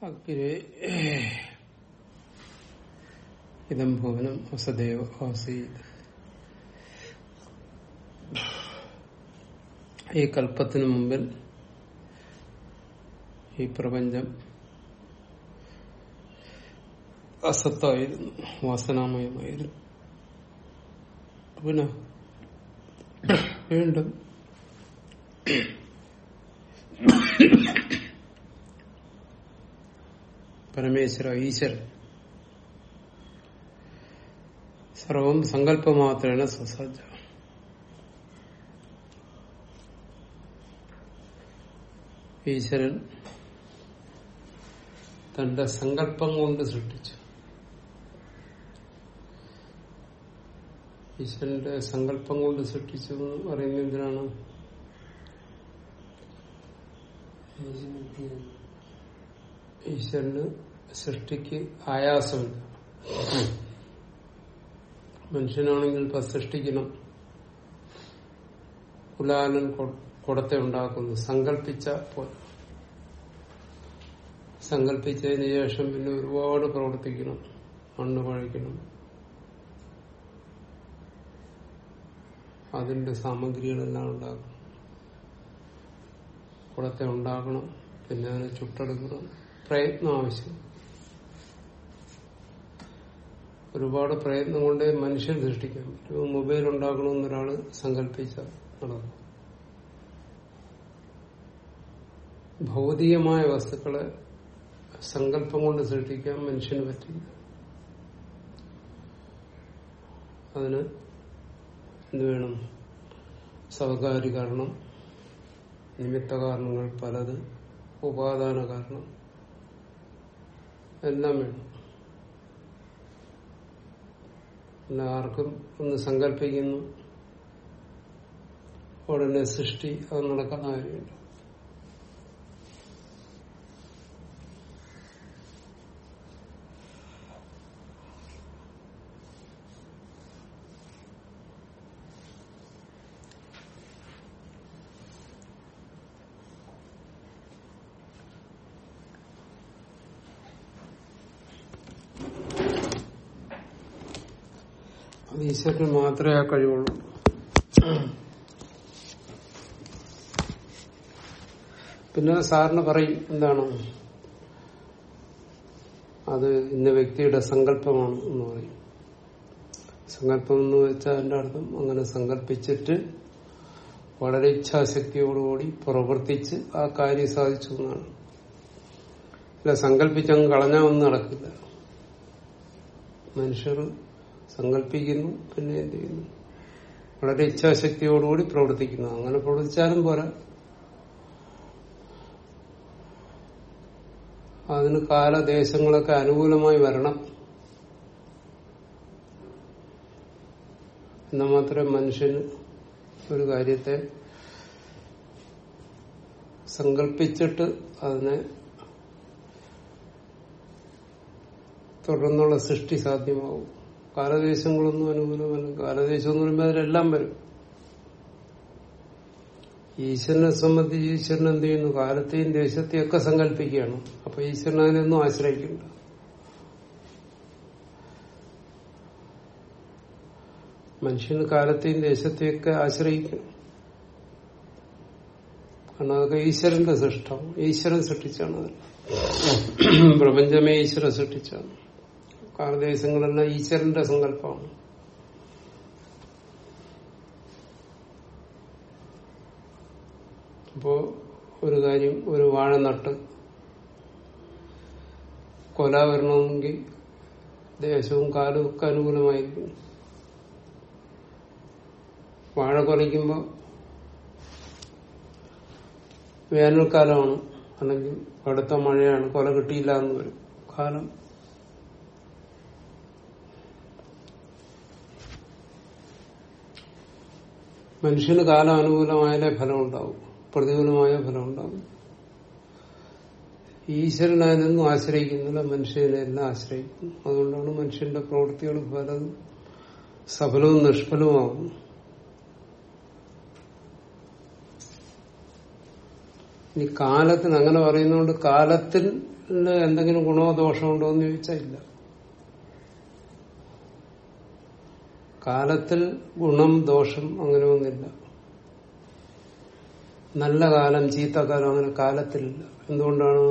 അഗ്രെ ഇതം ഭുവനം വസദേവ ആസീത് ഈ കൽപ്പത്തിനു മുമ്പിൽ ഈ പ്രപഞ്ചം അസത്തായിരുന്നു വാസനാമയമായിരുന്നു പിന്നെ വീണ്ടും പരമേശ്വര ഈശ്വരൻ സർവം സങ്കല്പമാത്രേണ സസജ്ജ ഈശ്വരൻ തന്റെ സങ്കല്പം കൊണ്ട് സൃഷ്ടിച്ചു ഈശ്വരന്റെ സങ്കല്പം കൊണ്ട് സൃഷ്ടിച്ചു എന്ന് പറയുന്നത് എന്തിനാണ് ഈശ്വരന് സൃഷ്ടിക്ക് ആയാസമില്ല മനുഷ്യനാണെങ്കിൽ ഇപ്പൊ സൃഷ്ടിക്കണം കുലാലൻ കുടത്തെ ഉണ്ടാക്കുന്നു സങ്കല്പിച്ച പോലെ സങ്കല്പിച്ചതിന് ശേഷം പിന്നെ ഒരുപാട് പ്രവർത്തിക്കണം മണ്ണ് പഴിക്കണം അതിന്റെ സാമഗ്രികളെല്ലാം ഉണ്ടാക്കണം കുടത്തെ ഉണ്ടാക്കണം പിന്നെ അതിനെ ചുട്ടെടുക്കണം പ്രയത്നം ആവശ്യം ഒരുപാട് പ്രയത്നം കൊണ്ടേ മനുഷ്യൻ സൃഷ്ടിക്കാൻ പറ്റും മൊബൈൽ ഉണ്ടാക്കണമെന്ന് ഒരാള് സങ്കല്പിച്ച നടക്കും ഭൗതികമായ വസ്തുക്കളെ സങ്കല്പം കൊണ്ട് സൃഷ്ടിക്കാൻ മനുഷ്യന് പറ്റില്ല അതിന് എന്ത് വേണം സ്വകാര്യ കാരണം നിമിത്ത കാരണങ്ങൾ പലത് ഉപാദാന കാരണം എല്ലാം വേണം പിന്നെ ആർക്കും ഒന്ന് സങ്കല്പിക്കുന്നു ഉടനെ സൃഷ്ടി അത് നടക്കുന്ന കാര്യമില്ല അത് ഈശ്വരന് മാത്രമേ ആ കഴിവുള്ളൂ പിന്നെ സാറിന് പറയും എന്താണ് അത് ഇന്ന വ്യക്തിയുടെ സങ്കല്പമാണ് എന്ന് പറയും സങ്കല്പം എന്ന് വെച്ചാൽ അതിന്റെ അർത്ഥം അങ്ങനെ സങ്കല്പിച്ചിട്ട് വളരെ ഇച്ഛാശക്തിയോടുകൂടി പ്രവർത്തിച്ച് ആ കാര്യം സാധിച്ചു എന്നാണ് അല്ല സങ്കല്പിച്ചങ്ങ് കളഞ്ഞാൽ ഒന്നും നടക്കില്ല മനുഷ്യർ സങ്കല്പിക്കുന്നു പിന്നെ എന്ത് ചെയ്യുന്നു വളരെ ഇച്ഛാശക്തിയോടുകൂടി പ്രവർത്തിക്കുന്നു അങ്ങനെ പ്രവർത്തിച്ചാലും പോരാ അതിന് കാലദേശങ്ങളൊക്കെ അനുകൂലമായി വരണം എന്നാൽ മാത്രമേ മനുഷ്യന് ഒരു കാര്യത്തെ സങ്കല്പിച്ചിട്ട് അതിനെ തുടർന്നുള്ള സൃഷ്ടി സാധ്യമാവും കാലദേശങ്ങളൊന്നും അനുകൂലമല്ല കാലദേശം എന്ന് പറയുമ്പോൾ അതിലെല്ലാം വരും ഈശ്വരനെ സംബന്ധിച്ച് ഈശ്വരൻ എന്ത് ചെയ്യുന്നു കാലത്തെയും ദേശത്തെയും ഒക്കെ സങ്കല്പിക്കുകയാണ് അപ്പൊ ഈശ്വരൻ അതിനൊന്നും ആശ്രയിക്കണ്ട മനുഷ്യന് കാലത്തെയും ദേശത്തെയൊക്കെ ആശ്രയിക്കണം കാരണം അതൊക്കെ ഈശ്വരന്റെ സൃഷ്ടം ഈശ്വരൻ സൃഷ്ടിച്ചാണ് അത് പ്രപഞ്ചമേ ഈശ്വരൻ സൃഷ്ടിച്ചാണ് കാലദേശങ്ങളെല്ലാം ഈശ്വരന്റെ സങ്കല്പമാണ് അപ്പോ ഒരു കാര്യം ഒരു വാഴ നട്ട് കൊല വരണമെങ്കിൽ ദേശവും കാലവും ഒക്കെ അനുകൂലമായിരിക്കും വാഴ കൊലയ്ക്കുമ്പോ വേനൽക്കാലമാണ് അല്ലെങ്കിൽ കടുത്ത മഴയാണ് കൊല കിട്ടിയില്ല എന്ന് വരും കാലം മനുഷ്യന് കാലം അനുകൂലമായാലേ ഫലം ഉണ്ടാവും പ്രതികൂലമായ ഫലം ഉണ്ടാവും ഈശ്വരൻ അതിനൊന്നും ആശ്രയിക്കുന്നില്ല മനുഷ്യനെ എല്ലാം ആശ്രയിക്കുന്നു അതുകൊണ്ടാണ് മനുഷ്യന്റെ പ്രവൃത്തികൾ പലതും സഫലവും നിഷ്ഫലവുമാകുന്നു ഈ കാലത്തിന് അങ്ങനെ പറയുന്നതുകൊണ്ട് കാലത്തിൽ എന്തെങ്കിലും ഗുണമോ ദോഷമോ ഉണ്ടോ എന്ന് ചോദിച്ചാൽ ഇല്ല കാലത്തിൽ ഗുണം ദോഷം അങ്ങനെ ഒന്നില്ല നല്ല കാലം ചീത്ത കാലം അങ്ങനെ കാലത്തിലില്ല എന്തുകൊണ്ടാണ്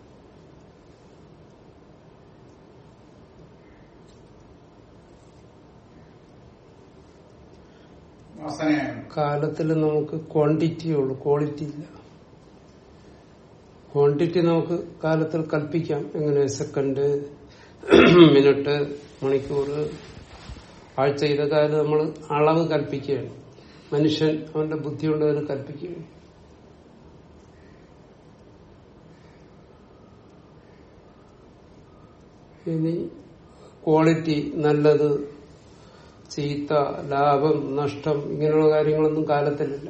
വാസനയാണ് കാലത്തിൽ നമുക്ക് ക്വാണ്ടിറ്റി ഉള്ളു ക്വാളിറ്റി ഇല്ല ക്വാണ്ടിറ്റി നമുക്ക് കാലത്തിൽ കൽപ്പിക്കാം എങ്ങനെ സെക്കൻഡ് മിനിറ്റ് മണിക്കൂർ ആഴ്ച ഇതൊക്കെ അതിൽ നമ്മൾ അളവ് കൽപ്പിക്കുകയാണ് മനുഷ്യൻ അവന്റെ ബുദ്ധി കൊണ്ട് അതിൽ കൽപ്പിക്കുകയാണ് ഇനി ക്വാളിറ്റി നല്ലത് ചീത്ത ലാഭം നഷ്ടം ഇങ്ങനെയുള്ള കാര്യങ്ങളൊന്നും കാലത്തിലില്ല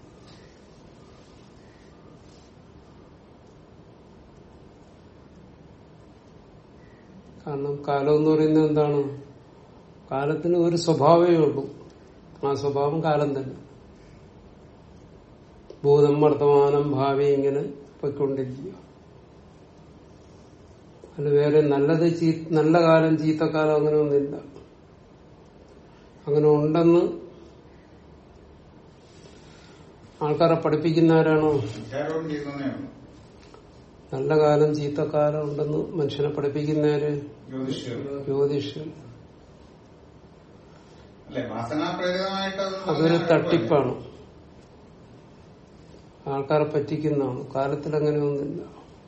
കാരണം കാലം എന്ന് പറയുന്നത് എന്താണ് കാലത്തിന് ഒരു സ്വഭാവമേ ഉള്ളൂ ആ സ്വഭാവം കാലം തന്നെ ഭൂതം വർത്തമാനം ഭാവി ഇങ്ങനെ പൊയ്ക്കൊണ്ടിരിക്കുക അത് വേറെ നല്ലത് ചീ നല്ല കാലം ചീത്തക്കാലം അങ്ങനെ ഒന്നുമില്ല അങ്ങനെ ഉണ്ടെന്ന് ആൾക്കാരെ പഠിപ്പിക്കുന്നവരാണോ വിചാരവും ചെയ്യുന്നതേ ഉള്ളൂ നല്ല കാലം ചീത്തക്കാലം ഉണ്ടെന്ന് മനുഷ്യനെ പഠിപ്പിക്കുന്നവര് ജ്യോതിഷ ജ്യോതിഷം അല്ലെ വാസനാപ്രേരിതമായിട്ട് അത് അതൊരു പറഞ്ഞാൽ തട്ടിപ്പാണ് ആൾക്കാരെ പറ്റിക്കുന്നതാണ് കാലത്തിൽ അങ്ങനെയൊന്നുമില്ല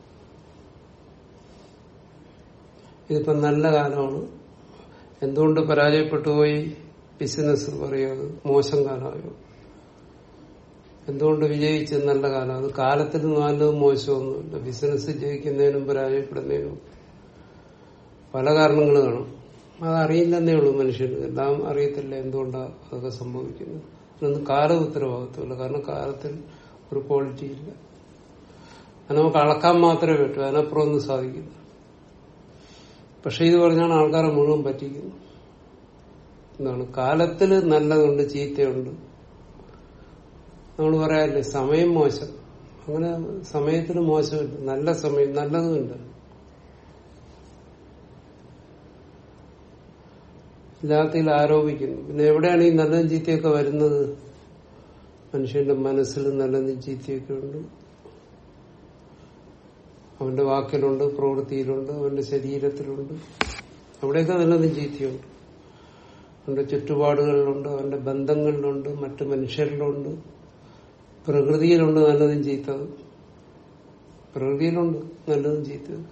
ഇതിപ്പോ നല്ല കാലമാണ് എന്തുകൊണ്ട് പരാജയപ്പെട്ടു പോയി ബിസിനസ് പറയുന്നത് മോശം കാലമായോ എന്തുകൊണ്ട് വിജയിച്ച് നല്ല കാലം അത് കാലത്തിൽ നല്ലതും മോശമൊന്നുമില്ല ബിസിനസ് ജയിക്കുന്നതിനും പരാജയപ്പെടുന്നതിനും പല കാരണങ്ങൾ കാണും അതറിയില്ലെന്നേ ഉള്ളൂ മനുഷ്യന് എല്ലാം അറിയത്തില്ല എന്തുകൊണ്ടാണ് അതൊക്കെ സംഭവിക്കുന്നത് അതിനൊന്നും കാലം ഉത്തരവാദിത്വമില്ല കാരണം കാലത്തിൽ ഒരു ക്വാളിറ്റി ഇല്ല അത് നമുക്ക് അളക്കാൻ മാത്രമേ പറ്റൂ അതിനപ്പുറം ഒന്നും സാധിക്കില്ല പക്ഷെ ഇത് പറഞ്ഞാണ് ആൾക്കാരെ മുഴുവൻ പറ്റിക്കുന്നത് എന്താണ് കാലത്തിൽ നല്ലതുണ്ട് ചീത്തയുണ്ട് നമ്മൾ പറയാറില്ലേ സമയം മോശം അങ്ങനെ സമയത്തിന് മോശമില്ല നല്ല സമയം നല്ലതുമില്ല ഇല്ലാത്തതിൽ ആരോപിക്കുന്നു പിന്നെ എവിടെയാണ് ഈ നല്ലതും ചീത്തയൊക്കെ വരുന്നത് മനുഷ്യന്റെ മനസ്സിൽ നല്ലതും ചീത്തയൊക്കെ ഉണ്ട് അവന്റെ വാക്കിലുണ്ട് പ്രവൃത്തിയിലുണ്ട് അവന്റെ ശരീരത്തിലുണ്ട് അവിടെയൊക്കെ നല്ലതും ചീത്തയുണ്ട് അവന്റെ ചുറ്റുപാടുകളിലുണ്ട് അവന്റെ ബന്ധങ്ങളിലുണ്ട് മറ്റു മനുഷ്യരിലുണ്ട് പ്രകൃതിയിലുണ്ട് നല്ലതും ചീത്തതും പ്രകൃതിയിലുണ്ട് നല്ലതും ചീത്തതും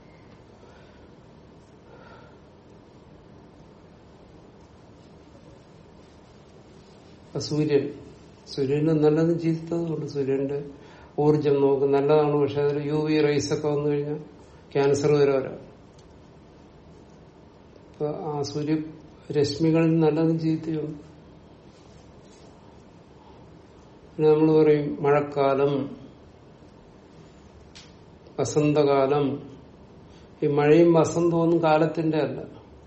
അപ്പൊ സൂര്യൻ സൂര്യന് നല്ലതും ചീത്തതുണ്ട് സൂര്യന്റെ ഊർജം നമുക്ക് നല്ലതാണ് പക്ഷെ അതിൽ യു വി റൈസ് ഒക്കെ വന്നു കഴിഞ്ഞാൽ ക്യാൻസർ വരെ വരാം അപ്പൊ ആ സൂര്യ രശ്മികളിൽ നല്ലതും ചീത്തയുണ്ട് പിന്നെ നമ്മൾ പറയും മഴക്കാലം വസന്തകാലം ഈ മഴയും വസന്തവും ഒന്നും കാലത്തിന്റെ അല്ല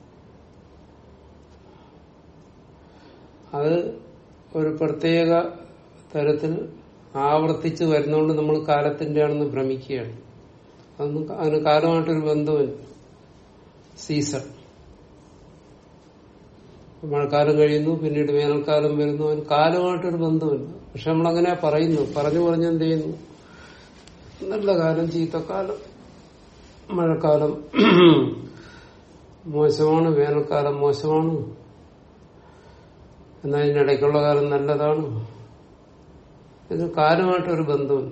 അത് ഒരു പ്രത്യേക തരത്തിൽ ആവർത്തിച്ച് വരുന്നതുകൊണ്ട് നമ്മൾ കാലത്തിന്റെ ആണെന്ന് ഭ്രമിക്കുകയാണ് അതൊന്നും അതിന് കാലമായിട്ടൊരു ബന്ധമില്ല സീസൺ മഴക്കാലം കഴിയുന്നു പിന്നീട് വേനൽക്കാലം വരുന്നു അതിന് കാലമായിട്ടൊരു ബന്ധമില്ല പക്ഷെ നമ്മളങ്ങനെ പറയുന്നു പറഞ്ഞു പറഞ്ഞ് എന്ത് ചെയ്യുന്നു നല്ല കാലം ചീത്തക്കാലം മഴക്കാലം മോശമാണ് വേനൽക്കാലം മോശമാണ് എന്നാൽ ഇതിനിടയ്ക്കുള്ള കാലം നല്ലതാണ് ഇത് കാലമായിട്ടൊരു ബന്ധമില്ല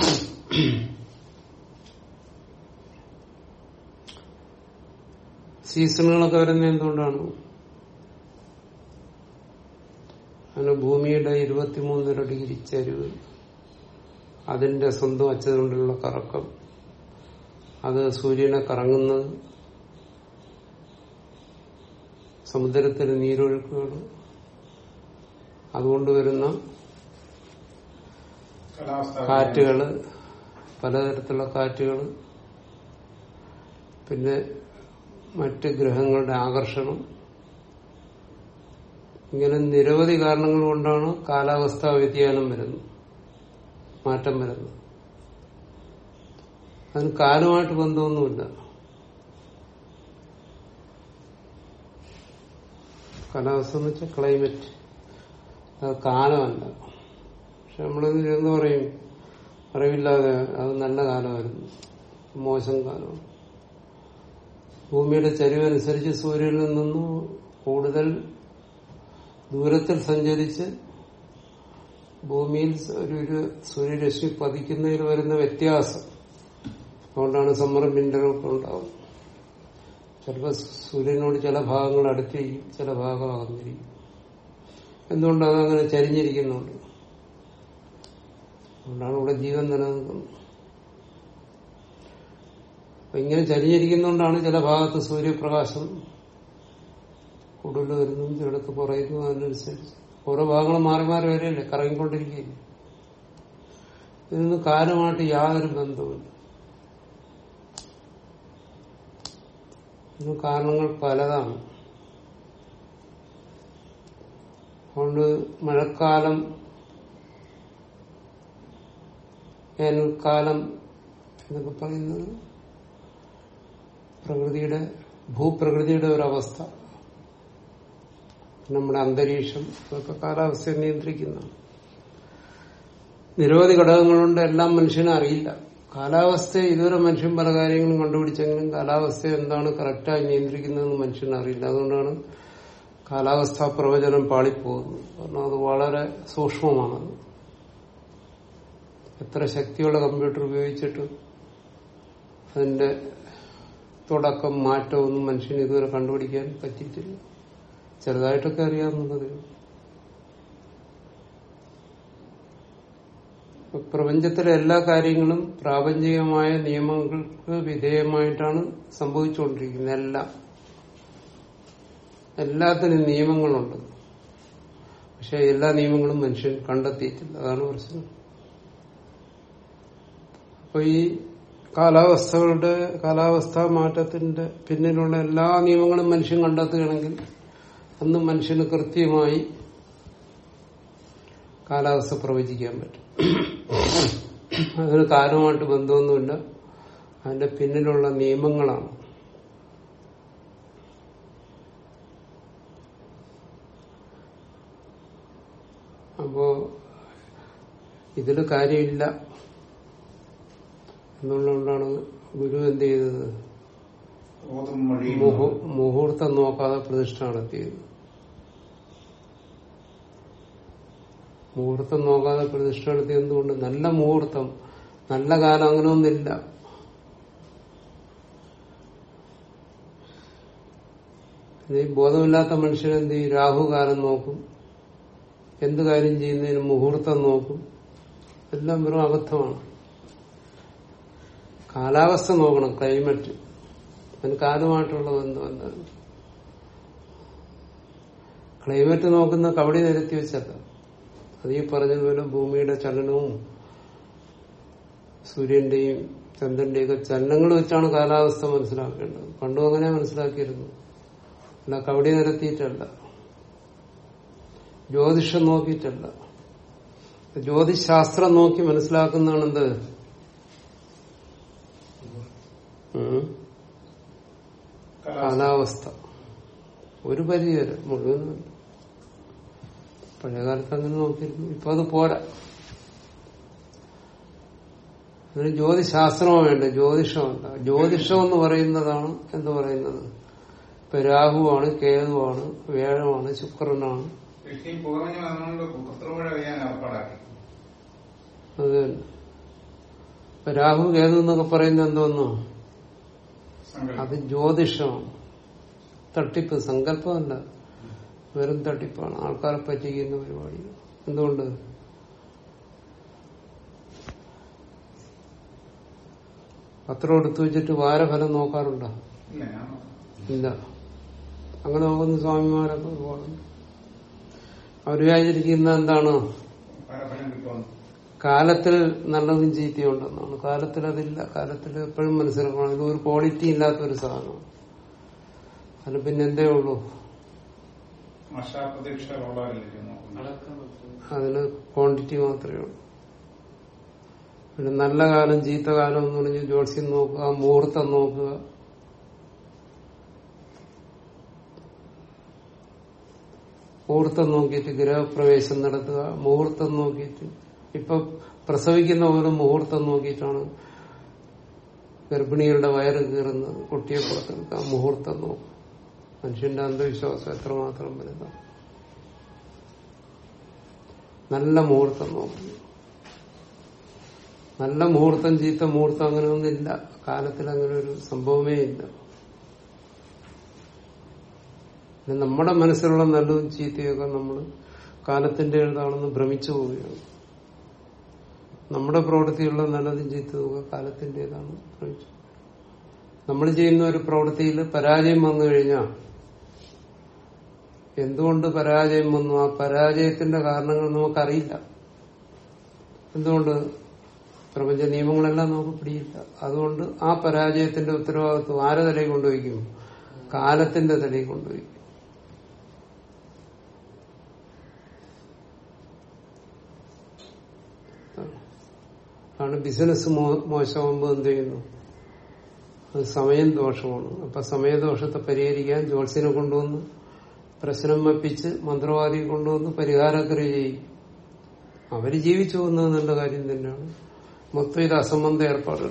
സീസണുകളൊക്കെ വരുന്നത് എന്തുകൊണ്ടാണ് അങ്ങനെ ഭൂമിയുടെ ഇരുപത്തിമൂന്നര ഡിഗ്രി ചരിവ് അതിന്റെ സ്വന്തം അച്ചുകൊണ്ടുള്ള കറക്കം അത് സൂര്യനെ കറങ്ങുന്നത് സമുദ്രത്തിലെ നീരൊഴുക്കുകൾ അതുകൊണ്ട് വരുന്ന കാലാവസ്ഥ കാറ്റുകള് പലതരത്തിലുള്ള കാറ്റുകൾ പിന്നെ മറ്റ് ഗ്രഹങ്ങളുടെ ആകർഷണം ഇങ്ങനെ നിരവധി കാരണങ്ങൾ കൊണ്ടാണ് കാലാവസ്ഥാ വ്യതിയാനം വരുന്നത് മാറ്റം വരുന്നത് അതിന് കാലമായിട്ട് ബന്ധമൊന്നുമില്ല കാലാവസ്ഥ എന്ന് വെച്ചാൽ ക്ലൈമറ്റ് അത് കാലമല്ല പക്ഷെ നമ്മളിന്ന് എന്ന് പറയും അറിവില്ലാതെ അത് നല്ല കാലമായിരുന്നു മോശം കാലമാണ് ഭൂമിയുടെ ചരിവനുസരിച്ച് സൂര്യനിൽ നിന്നും കൂടുതൽ ദൂരത്തിൽ സഞ്ചരിച്ച് ഭൂമിയിൽ ഒരു ഒരു സൂര്യരശ്മി പതിക്കുന്നതിൽ വരുന്ന വ്യത്യാസം അതുകൊണ്ടാണ് സമ്മറും വിന്ററും ഒക്കെ ഉണ്ടാവും ചിലപ്പോൾ സൂര്യനോട് ചില ഭാഗങ്ങൾ അടുത്തിരിക്കും ചില ഭാഗം അകന്നിരിക്കും എന്തുകൊണ്ടാണ് അതങ്ങനെ ചരിഞ്ഞിരിക്കുന്നുണ്ട് അതുകൊണ്ടാണ് ഇവിടെ ജീവൻ നിലനിൽക്കുന്നത് അപ്പൊ ഇങ്ങനെ ചരിഞ്ഞിരിക്കുന്നതുകൊണ്ടാണ് ചില ഭാഗത്ത് സൂര്യപ്രകാശം കൂടുതൽ വരുന്നതും ചിലടത്ത് കുറയുന്നു അതിനനുസരിച്ച് ഓരോ ഭാഗങ്ങൾ മാറി മാറി വരികയല്ലേ കറങ്ങിക്കൊണ്ടിരിക്കുകയില്ലേ ഇതിന് കാലമായിട്ട് യാതൊരു ബന്ധവുമില്ല ഇതിന് കാരണങ്ങൾ പലതാണ് അതുകൊണ്ട് മഴക്കാലം വേനൽക്കാലം എന്നൊക്കെ പറയുന്നത് പ്രകൃതിയുടെ ഭൂപ്രകൃതിയുടെ ഒരവസ്ഥ നമ്മുടെ അന്തരീക്ഷം ഇതൊക്കെ കാലാവസ്ഥയെ നിയന്ത്രിക്കുന്നതാണ് നിരവധി ഘടകങ്ങളുണ്ട് എല്ലാം മനുഷ്യനെ അറിയില്ല കാലാവസ്ഥയെ ഇതുവരെ മനുഷ്യൻ പല കാര്യങ്ങളും കണ്ടുപിടിച്ചെങ്കിലും കാലാവസ്ഥ എന്താണ് കറക്റ്റായി നിയന്ത്രിക്കുന്നതെന്ന് മനുഷ്യന് അറിയില്ല അതുകൊണ്ടാണ് കാലാവസ്ഥാ പ്രവചനം പാളിപ്പോകുന്നത് കാരണം അത് വളരെ സൂക്ഷ്മമാണത് എത്ര ശക്തിയുള്ള കമ്പ്യൂട്ടർ ഉപയോഗിച്ചിട്ട് അതിന്റെ തുടക്കം മാറ്റമൊന്നും മനുഷ്യന് ഇതുവരെ കണ്ടുപിടിക്കാൻ പറ്റിയിട്ടില്ല ചെറുതായിട്ടൊക്കെ അറിയാവുന്നത് പ്രപഞ്ചത്തിലെ എല്ലാ കാര്യങ്ങളും പ്രാപഞ്ചികമായ നിയമങ്ങൾക്ക് വിധേയമായിട്ടാണ് സംഭവിച്ചുകൊണ്ടിരിക്കുന്നത് എല്ലാം എല്ലാത്തിനും നിയമങ്ങളുണ്ട് പക്ഷെ എല്ലാ നിയമങ്ങളും മനുഷ്യൻ കണ്ടെത്തിയിട്ടില്ല അതാണ് പ്രശ്നം അപ്പൊ ഈ കാലാവസ്ഥകളുടെ കാലാവസ്ഥാ മാറ്റത്തിന്റെ പിന്നിലുള്ള എല്ലാ നിയമങ്ങളും മനുഷ്യൻ കണ്ടെത്തുകയാണെങ്കിൽ അന്ന് മനുഷ്യന് കൃത്യമായി കാലാവസ്ഥ പ്രവചിക്കാൻ പറ്റും അതിന് കാലമായിട്ട് ബന്ധമൊന്നുമില്ല അതിന്റെ പിന്നിലുള്ള നിയമങ്ങളാണ് അപ്പോ ഇതില് കാര്യമില്ല എന്നുള്ളതുകൊണ്ടാണ് ഗുരു എന്ത് ചെയ്തത് ഓതും മൊഴിയും മുഹു- മുഹൂർത്തം നോക്കാതെ പ്രതിഷ്ഠ നടത്തിയത് മുഹൂർത്തം നോക്കാതെ പ്രതിഷ്ഠ നടത്തിയത് എന്തുകൊണ്ട് നല്ല മുഹൂർത്തം നല്ല കാലം അങ്ങനെയൊന്നുമില്ല ഈ ബോധമില്ലാത്ത മനുഷ്യൻ എന്ത് ചെയ്യും രാഹുകാലം നോക്കും എന്ത് കാര്യം ചെയ്യുന്നതിന് മുഹൂർത്തം നോക്കും എല്ലാം വെറും അബദ്ധമാണ് കാലാവസ്ഥ നോക്കണം ക്ലൈമറ്റ് അതിന് കാലമായിട്ടുള്ള ബന്ധം എന്താണ് ക്ലൈമറ്റ് നോക്കുന്ന കവടി നിരത്തി വെച്ചല്ല അത് ഈ പറഞ്ഞതുപോലെ ഭൂമിയുടെ ചലനവും സൂര്യന്റെയും ചന്ദ്രന്റെയും ഒക്കെ ചലനങ്ങൾ വെച്ചാണ് കാലാവസ്ഥ മനസ്സിലാക്കേണ്ടത് പണ്ടും അങ്ങനെ മനസ്സിലാക്കിയിരുന്നു അല്ല കവടി നിരത്തിയിട്ടല്ല ജ്യോതിഷം നോക്കിയിട്ടല്ല ജ്യോതിശാസ്ത്രം നോക്കി മനസ്സിലാക്കുന്നതാണ് എന്ത് ഉം. കാലാവസ്ഥ കാലാവസ്ഥ ഒരു പരിധിവരെ മുഴുവനും പഴയകാലത്ത് അങ്ങനെ നോക്കിയിരുന്നു ഇപ്പൊ അത് പോരാ അതിന് ജ്യോതിശാസ്ത്രമോ വേണ്ട ജ്യോതിഷമല്ല ജ്യോതിഷം എന്ന് പറയുന്നതാണ് എന്ത് പറയുന്നത് ഇപ്പൊ രാഹുവാണ് കേതുവാണ് വ്യാഴമാണ് ശുക്രനാണ് കൃഷി പൂർണ്ണ വന്നുകൊണ്ട് പുത്രമഴ പെയ്യാൻ ഏർപ്പാടാക്കി അത് തന്നെ. ഇപ്പൊ രാഹു കേതു എന്നൊക്കെ പറയുന്നത് എന്തോന്നോ സങ്കല്പം അത് ജ്യോതിഷമാണ് തട്ടിപ്പ് സങ്കല്പമല്ല വെറും തട്ടിപ്പാണ് ആൾക്കാരെ പറ്റിക്കുന്ന പരിപാടി എന്തുകൊണ്ട് പത്രം എടുത്തു വെച്ചിട്ട് വാരഫലം നോക്കാറുണ്ടോ ഇല്ല ഞാൻ നോക്കാം. ഇല്ല അങ്ങനെ നോക്കുന്ന സ്വാമിമാരൊക്കെ ഒരുപാടുണ്ട് അവർ വിചാരിച്ചിരിക്കുന്ന എന്താണ് പരഫലം കിട്ടുമെന്ന് കാലത്തിൽ നല്ലതും ചീത്തയും ഉണ്ടെന്നാണ് കാലത്തിൽ അതില്ല കാലത്തിൽ എപ്പോഴും മനസ്സിലാക്കണം ഇത് ഒരു ക്വാളിറ്റി ഇല്ലാത്ത ഒരു സാധനമാണ് അതിന് പിന്നെ എന്തേ ഉള്ളൂ മഷാപ്രതീക്ഷ ഉള്ളവരിലേക്ക് നോക്കുന്നത് അതിന് ക്വാണ്ടിറ്റി മാത്രമേ ഉള്ളൂ പിന്നെ നല്ല കാലം ചീത്ത കാലം എന്ന് പറഞ്ഞ് ജ്യോത്സ്യം നോക്കുക മുഹൂർത്തം നോക്കുക മുഹൂർത്തം നോക്കിയിട്ട് ഗൃഹപ്രവേശം നടത്തുക മുഹൂർത്തം നോക്കിയിട്ട് ഇപ്പൊ പ്രസവിക്കുന്ന പോലും മുഹൂർത്തം നോക്കിയിട്ടാണ് ഗർഭിണികളുടെ വയറ് കീറുന്നത് കുട്ടിയെ പുറത്തെടുക്കാം മുഹൂർത്തം നോക്കും മനുഷ്യന്റെ അന്ധവിശ്വാസം എത്രമാത്രം വലുതാണ് നല്ല മുഹൂർത്തം നോക്കുന്നു നല്ല മുഹൂർത്തം ചീത്ത മുഹൂർത്തം അങ്ങനെ ഒന്നില്ല കാലത്തിൽ അങ്ങനെ ഒരു സംഭവമേ ഇല്ല പിന്നെ നമ്മുടെ മനസ്സിലുള്ള നല്ലതും ചീത്തയൊക്കെ നമ്മൾ കാലത്തിന്റെ എഴുതാണെന്ന് ഭ്രമിച്ചു പോവുകയാണ് നമ്മുടെ പ്രവൃത്തിയുള്ള നല്ലതും ചീത്തയൊക്കെ കാലത്തിന്റേതാണ് ഭ്രമിച്ചു നമ്മൾ ചെയ്യുന്ന ഒരു പ്രവൃത്തിയിൽ പരാജയം വന്നു കഴിഞ്ഞാൽ എന്തുകൊണ്ട് പരാജയം വന്നു ആ പരാജയത്തിന്റെ കാരണങ്ങൾ നമുക്കറിയില്ല എന്തുകൊണ്ട് പ്രപഞ്ച നിയമങ്ങളെല്ലാം നമുക്ക് പിടിയില്ല അതുകൊണ്ട് ആ പരാജയത്തിന്റെ ഉത്തരവാദിത്വം ആരെ തലയിൽ കൊണ്ടുവയ്ക്കും കാലത്തിന്റെ തലയിൽ കൊണ്ടുവയ്ക്കും ആണ് ബിസിനസ് മോശമാകുമ്പോൾ എന്ത് ചെയ്യുന്നു അത് സമയം ദോഷമാണ് അപ്പൊ സമയദോഷത്തെ പരിഹരിക്കാൻ ജോത്സ്യനെ കൊണ്ടുവന്ന് പ്രശ്നം വപ്പിച്ച് മന്ത്രവാദിയെ കൊണ്ടുവന്ന് പരിഹാരക്രിയ ചെയ്യും അവര് ജീവിച്ചു പോകുന്നത് നല്ല കാര്യം തന്നെയാണ് മൊത്തം ഇത് അസംബന്ധ ഏർപ്പാടുകൾ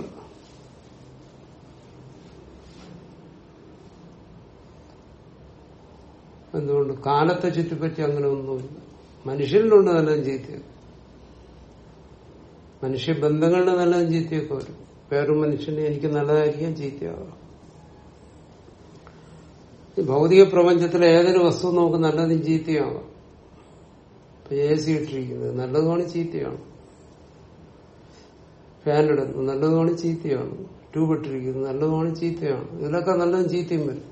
എന്തുകൊണ്ട് കാലത്തെ ചുറ്റിപ്പറ്റി അങ്ങനെ ഒന്നുമില്ല മനുഷ്യരിലുണ്ട് നല്ലതും ചീത്തയും മനുഷ്യ ബന്ധങ്ങളുടെ നല്ലതും ചീത്തയൊക്കെ വരും വേറൊരു മനുഷ്യന് എനിക്ക് നല്ലതായിരിക്കാം ചീത്തയാകാം ഈ ഭൗതിക പ്രപഞ്ചത്തിലെ ഏതൊരു വസ്തു നമുക്ക് നല്ലതും ചീത്തയാകാം ഇപ്പൊ എ സി ഇട്ടിരിക്കുന്നത് നല്ലതുമാണ് ചീത്തയാണ് ഫാൻ ഇടുന്നത് നല്ലതുമാണ് ചീത്തയാണ് ട്യൂബ് ഇട്ടിരിക്കുന്നത് നല്ലതുമാണ് ചീത്തയാണ് ഇതിലൊക്കെ നല്ലതും ചീത്തയും വരും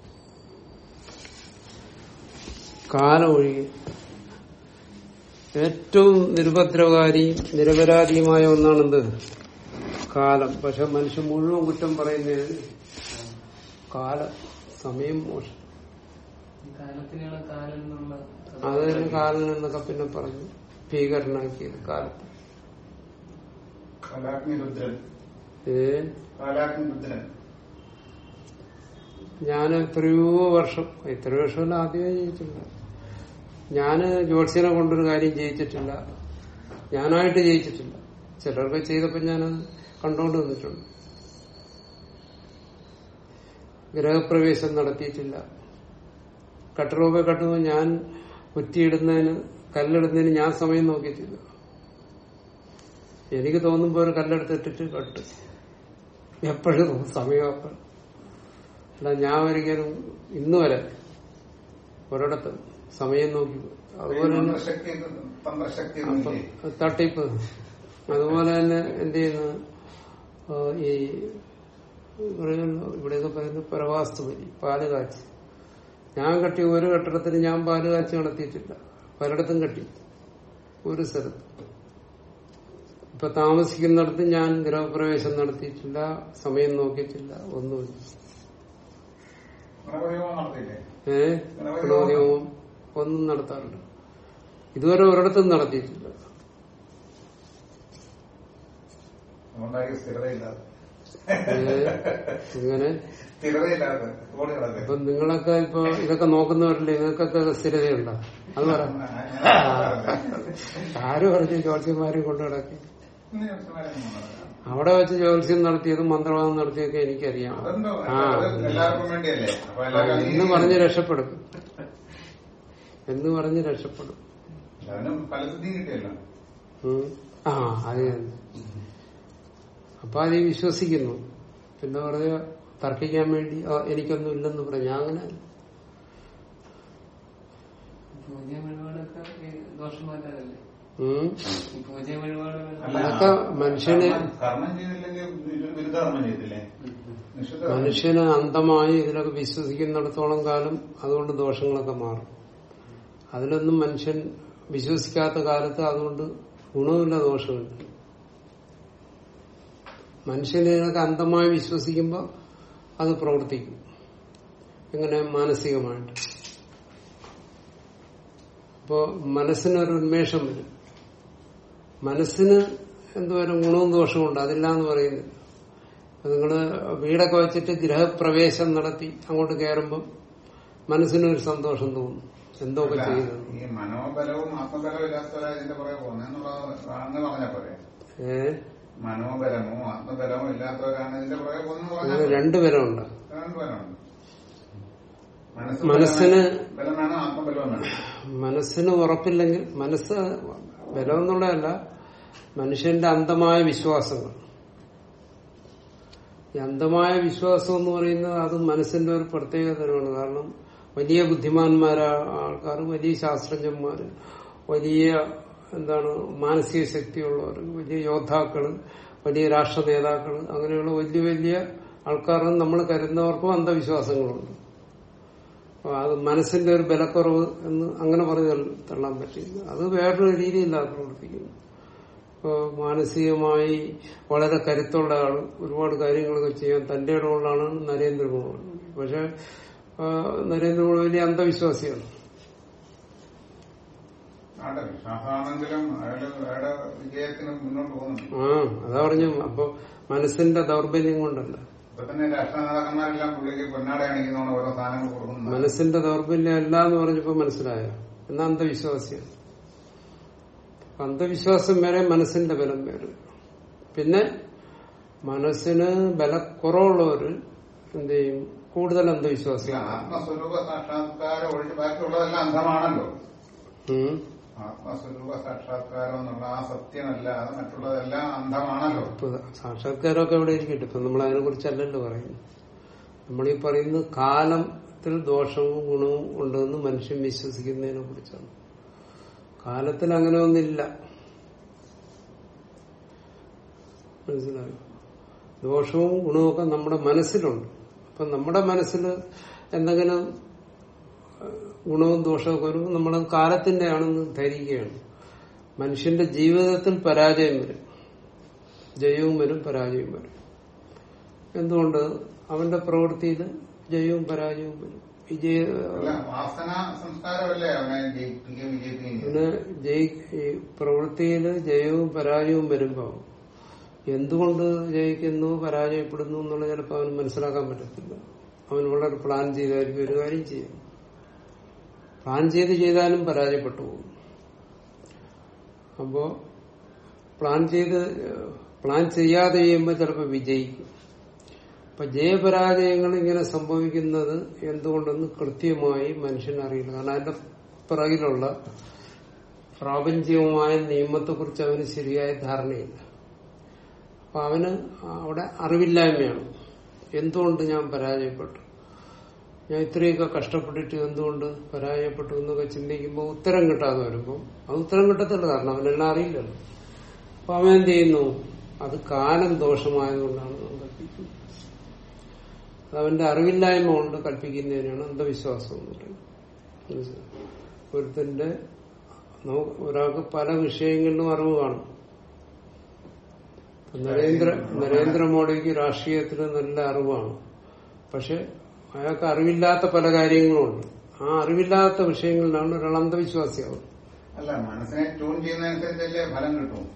കാലം ഒഴികെ ഏറ്റവും നിരുപദ്രവകാരിയും നിരപരാധിയുമായ ഒന്നാണെന്ത് കാലം പക്ഷെ മനുഷ്യൻ മുഴുവൻ കുറ്റം പറയുന്നതിന് കാലം സമയം മോശം ഈ കാലത്തിനാണ് കാലം എന്നുള്ള അത് തന്നെ കാലം എന്നൊക്കെ പിന്നെ പറഞ്ഞു ഭീകരനാക്കിയത് കാലത്ത് കാലാഗ്നി രുദ്രൻ ഏ കാലാഗ്നി രുദ്രൻ ഞാൻ എത്രയോ വർഷം എത്രയോ വർഷമല്ല ആദ്യമേ ജയിച്ചില്ല ഞാന് ജ്യോത്സ്യനെ കൊണ്ടൊരു കാര്യം ജയിച്ചിട്ടില്ല ഞാനായിട്ട് ജയിച്ചിട്ടില്ല ചിലർക്ക് ചെയ്തപ്പോ ഞാനത് കണ്ടോണ്ട് നിന്നിട്ടുണ്ട് ഗ്രഹപ്രവേശം നടത്തിയിട്ടില്ല കട്ടറൊക്കെ കട്ടുമ്പോൾ ഞാൻ കുറ്റിയിടുന്നതിന് കല്ലെടുന്നതിന് ഞാൻ സമയം നോക്കിയിട്ടില്ല എനിക്ക് തോന്നുമ്പോ ഒരു കല്ലെടുത്തിട്ടിട്ട് കട്ട് എപ്പോഴും സമയം അപ്പോൾ അല്ല ഞാൻ ഒരിക്കലും ഇന്ന് വരെ ഒരിടത്ത് സമയം നോക്കി അതുപോലെ തന്നെ തന്ത്രശക്തി തന്ത്രശക്തി അപ്പം ഒന്നുമില്ലേ? തട്ടിപ്പ് അതുപോലെ തന്നെ എന്ത് ചെയ്യുന്നു ആ, ഈ പറയുമല്ലോ, ഇവിടെയൊക്കെ പറയുന്ന പരവാസ്തു വരി പാല് കാച്ചി ഞാൻ കട്ടി ഒരു കെട്ടിടത്തിന് ഞാൻ പാല് കാച്ചി നടത്തിയിട്ടില്ല പലയിടത്തും കട്ടി ഒരു സ്ഥലത്ത് ഇപ്പൊ താമസിക്കുന്നിടത്ത് ഞാൻ ഗൃഹപ്രവേശം നടത്തിയിട്ടില്ല സമയം നോക്കിയിട്ടില്ല ഒന്നുമില്ല ഗണപതിഹോമം നടത്തിയില്ലേ ഏഹ് ഗണപതിഹോമം ഒന്നും നടത്താറുണ്ട് ഇതുവരെ ഒരിടത്തും നടത്തിയിട്ടില്ല അതുകൊണ്ടായിരിക്കും സ്ഥിരതയില്ലാതെ ഏഹ് ഇങ്ങനെ സ്ഥിരതയില്ലാതെ ഓടി നടക്കുക ഇപ്പൊ നിങ്ങളൊക്കെ ഇപ്പൊ ഇതൊക്കെ നോക്കുന്നവരല്ലേ നിങ്ങൾക്കൊക്കെ സ്ഥിരതയുണ്ടോ അത് പറ ആര് പറഞ്ഞു ജ്യോത്സ്യന്മാരെ കൊണ്ട് നടക്കി അവിടെ വെച്ച് ജ്യോത്സ്യം നടത്തിയതും മന്ത്രവാദം നടത്തിയൊക്കെ എനിക്കറിയാം അതെന്തോ ആ അത് എല്ലാവർക്കും വേണ്ടിയല്ലേ അപ്പൊ എല്ലാവരും എന്ന് പറഞ്ഞ് രക്ഷപ്പെടും എന്ന് പറഞ്ഞ് രക്ഷപ്പെടും അതിനും ഫലസിദ്ധിയും കിട്ടിയല്ലോ ഉം. ആ അത് തന്നെ അപ്പൊ അത് വിശ്വസിക്കുന്നു പിന്നെ വെറുതെ തർക്കിക്കാൻ വേണ്ടി "ആ, എനിക്കൊന്നും ഇല്ലെന്ന് പറഞ്ഞു ഞാൻ അങ്ങനെ പൂജ വഴിപാടൊക്കെ ഈ ദോഷം മാറ്റാനല്ലേ ഉം. ഈ പൂജ വഴിപാടുകൾ അല്ല, അതൊക്കെ മനുഷ്യന് കർമ്മം- കർമ്മം ചെയ്തില്ലെങ്കിൽ വിരു- വിരുദ്ധ കർമ്മം ചെയ്തില്ലേ നിഷിദ്ധ കർമ്മം. മനുഷ്യന് അന്ധമായി ഇതിലൊക്കെ വിശ്വസിക്കുന്നിടത്തോളം കാലം അതുകൊണ്ട് ദോഷങ്ങളൊക്കെ മാറും അതിലൊന്നും മനുഷ്യൻ വിശ്വസിക്കാത്ത കാലത്ത് അതുകൊണ്ട് ഗുണമില്ല ദോഷമില്ല മനുഷ്യന് ഇതിനൊക്കെ അന്ധമായി വിശ്വസിക്കുമ്പോൾ അത് പ്രവർത്തിക്കും എങ്ങനെ മാനസികമായിട്ട് അപ്പോ മനസ്സിനൊരു ഉന്മേഷം വരും മനസ്സിന് എന്തുവരും ഗുണവും ദോഷവും ഉണ്ട് അതില്ല എന്ന് പറയുന്നില്ല അപ്പൊ നിങ്ങള് വീടൊക്കെ വെച്ചിട്ട് ഗൃഹപ്രവേശം നടത്തി അങ്ങോട്ട് കയറുമ്പം മനസ്സിനൊരു സന്തോഷം തോന്നും എന്തൊക്കെ അല്ല, ചെയ്യുന്നത് ഈ മനോബലവും ആത്മബലവും ഇല്ലാത്തവരാ ഇതിന്റെ പുറകെ പോകുന്നതെന്നുള്ളതാണെന്ന് പറഞ്ഞ പോലെ ഏ മനോബലമോ ആത്മബലമോ ഇല്ലാത്തവരാണ് ഇതിന്റെ പുറകെ പോകുന്നത് അങ്ങനെ പറഞ്ഞാൽ രണ്ടുപേരുണ്ട് രണ്ടുപേരാണ് മനസ്സ് മനസ്സിന് ബലം വേണം ആത്മബലവും വേണം മനസ്സിന് ഉറപ്പില്ലെങ്കിൽ മനസ്സ് ബലം എന്നുള്ളതല്ല മനുഷ്യന്റെ അന്ധമായ വിശ്വാസങ്ങൾ ഈ അന്ധമായ വിശ്വാസം എന്ന് പറയുന്നത് അത് മനസ്സിന്റെ ഒരു പ്രത്യേക തരമാണ് കാരണം വലിയ ബുദ്ധിമാന്മാരായ ആൾക്കാർ വലിയ ശാസ്ത്രജ്ഞന്മാര് വലിയ എന്താണ് മാനസിക ശക്തിയുള്ളവർ വലിയ യോദ്ധാക്കള് വലിയ രാഷ്ട്ര നേതാക്കള് അങ്ങനെയുള്ള വലിയ വലിയ ആൾക്കാരും നമ്മൾ കരുതുന്നവർക്കും അന്ധവിശ്വാസങ്ങളുണ്ട് അപ്പൊ അത് മനസ്സിന്റെ ഒരു ബലക്കുറവ് എന്ന് അങ്ങനെ പറഞ്ഞ് തള്ള- തള്ളാൻ പറ്റില്ല അത് വേറൊരു രീതിയിലാണ് പ്രവർത്തിക്കുന്നത് ഇപ്പൊ മാനസികമായി വളരെ കരുത്തുള്ള ആൾ ഒരുപാട് കാര്യങ്ങളൊക്കെ ചെയ്യാൻ തന്റെ ഇടമുള്ളതാണ് നരേന്ദ്രമോദി പക്ഷെ ആ, നരേന്ദ്രമോദി വലിയ അന്ധവിശ്വാസിയാണ് ആടെ വിശ്വാസമാണെങ്കിലും അയാള് അയാളുടെ വിജയത്തിന് മുന്നോട്ട് പോകുന്നുണ്ട് ആ അതാ പറഞ്ഞു അപ്പൊ മനസ്സിന്റെ ദൗർബല്യം കൊണ്ടല്ല ഇപ്പൊ തന്നെ രാഷ്ട്രീയ നേതാക്കന്മാരെല്ലാം പുള്ളിക്ക് പൊന്നാട അണിക്കുന്നോണ്ട് ഓരോ സാധനങ്ങൾ കൊടുക്കുന്നു മനസ്സിന്റെ ദൗർബല്യം അല്ല എന്ന് പറഞ്ഞപ്പോ മനസ്സിലായോ എന്നാ അന്ധവിശ്വാസിയാണ് അന്ധവിശ്വാസം വേറെ മനസ്സിന്റെ ബലം വേറെ പിന്നെ മനസ്സിന് ബലക്കുറവുള്ളവര് എന്ത് ചെയ്യും കൂടുതൽ അന്ധവിശ്വാസികളാണ് ആത്മസ്വരൂപ സാക്ഷാത്കാരം ഒഴിച്ച് ബാക്കിയുള്ളതെല്ലാം അന്ധമാണല്ലോ ഉം. ആത്മസ്വരൂപ സാക്ഷാത്കാരം എന്നുള്ള ആ സത്യമല്ല അത് മറ്റുള്ളതെല്ലാം അന്ധമാണല്ലോ ഇപ്പൊ സാക്ഷാത്കാരമൊക്കെ എവിടെ ഇരിക്കട്ടെ ഇപ്പൊ നമ്മൾ അതിനെ കുറിച്ചല്ലല്ലോ പറയുന്നു നമ്മളീ പറയുന്നത് കാലത്തിൽ ദോഷവും ഗുണവും ഉണ്ടെന്ന് മനുഷ്യൻ വിശ്വസിക്കുന്നതിനെ കുറിച്ചാണ് കാലത്തിൽ അങ്ങനെ ഒന്നില്ല മനസ്സിലായോ ദോഷവും ഗുണവും ഒക്കെ നമ്മുടെ മനസ്സിലുണ്ട് അപ്പൊ നമ്മുടെ മനസ്സിൽ എന്തെങ്കിലും ഏഹ്, ഗുണവും ദോഷവും ഒക്കെ വരുമ്പോൾ നമ്മൾ കാലത്തിന്റെ ആണെന്ന് ധരിക്കുകയാണ് മനുഷ്യന്റെ ജീവിതത്തിൽ പരാജയം വരും ജയവും വരും പരാജയവും വരും എന്തുകൊണ്ട് അവന്റെ പ്രവൃത്തിയിൽ ജയവും പരാജയവും വരും വിജയ അല്ല വാസന സംസ്കാരമല്ലേ അവനെ ജയിപ്പിക്കുകയും വിജയിപ്പിക്കുകയും ചെയ്യുന്നത്. അവന് ജയി ഈ പ്രവൃത്തിയിൽ ജയവും പരാജയവും വരുമ്പോൾ എന്തുകൊണ്ട് ജയിക്കുന്നു പരാജയപ്പെടുന്നു എന്നുള്ളത് ചിലപ്പോൾ അവന് മനസ്സിലാക്കാൻ പറ്റത്തില്ല അവൻ വളരെ പ്ലാൻ ചെയ്തായിരിക്കും ഒരു കാര്യം ചെയ്യും പ്ലാൻ ചെയ്ത് ചെയ്താലും പരാജയപ്പെട്ടു പോകും അപ്പോ പ്ലാൻ ചെയ്ത് പ്ലാൻ ചെയ്യാതെ ചെയ്യുമ്പോൾ ചിലപ്പോൾ വിജയിക്കും അപ്പൊ ജയപരാജയങ്ങൾ ഇങ്ങനെ സംഭവിക്കുന്നത് എന്തുകൊണ്ടെന്ന് കൃത്യമായി മനുഷ്യനറിയില്ല കാരണം അതിന്റെ പിറകിലുള്ള പ്രാപഞ്ചികമായ നിയമത്തെക്കുറിച്ച് അവന് ശരിയായ ധാരണയില്ല അപ്പൊ അവന് അവിടെ അറിവില്ലായ്മയാണ് എന്തുകൊണ്ട് ഞാൻ പരാജയപ്പെട്ടു ഞാൻ ഇത്രയൊക്കെ കഷ്ടപ്പെട്ടിട്ട് എന്തുകൊണ്ട് പരാജയപ്പെട്ടു എന്നൊക്കെ ചിന്തിക്കുമ്പോൾ ഉത്തരം കിട്ടാതെ വരുമ്പോൾ അത് ഉത്തരം കിട്ടത്തില്ല കാരണം അവനെല്ലാം അറിയില്ലല്ലോ അപ്പൊ അവൻ എന്ത് ചെയ്യുന്നു അത് കാലം ദോഷമായതുകൊണ്ടാണ് അവൻ കൽപ്പിക്കുന്നത് അത് അവന്റെ അറിവില്ലായ്മ കൊണ്ട് കൽപ്പിക്കുന്നതിനാണ് അന്ധവിശ്വാസം എന്ന് പറയുന്നത് മനസ്സിലായോ? ഒരുത്തന്റെ നമുക്ക് ഒരാൾക്ക് പല വിഷയങ്ങളിലും അറിവ് കാണും ഇപ്പൊ നരേന്ദ്ര നരേന്ദ്രമോദിക്ക് രാഷ്ട്രീയത്തിൽ നല്ല അറിവാണ് പക്ഷെ അയാൾക്ക് അറിവില്ലാത്ത പല കാര്യങ്ങളുമുണ്ട് ആ അറിവില്ലാത്ത വിഷയങ്ങളിലാണ് ഒരാൾ അന്ധവിശ്വാസിയാവുന്നത് അല്ല മനസ്സിനെ ട്യൂൺ ചെയ്യുന്നതനുസരിച്ചല്ലേ ഫലം കിട്ടും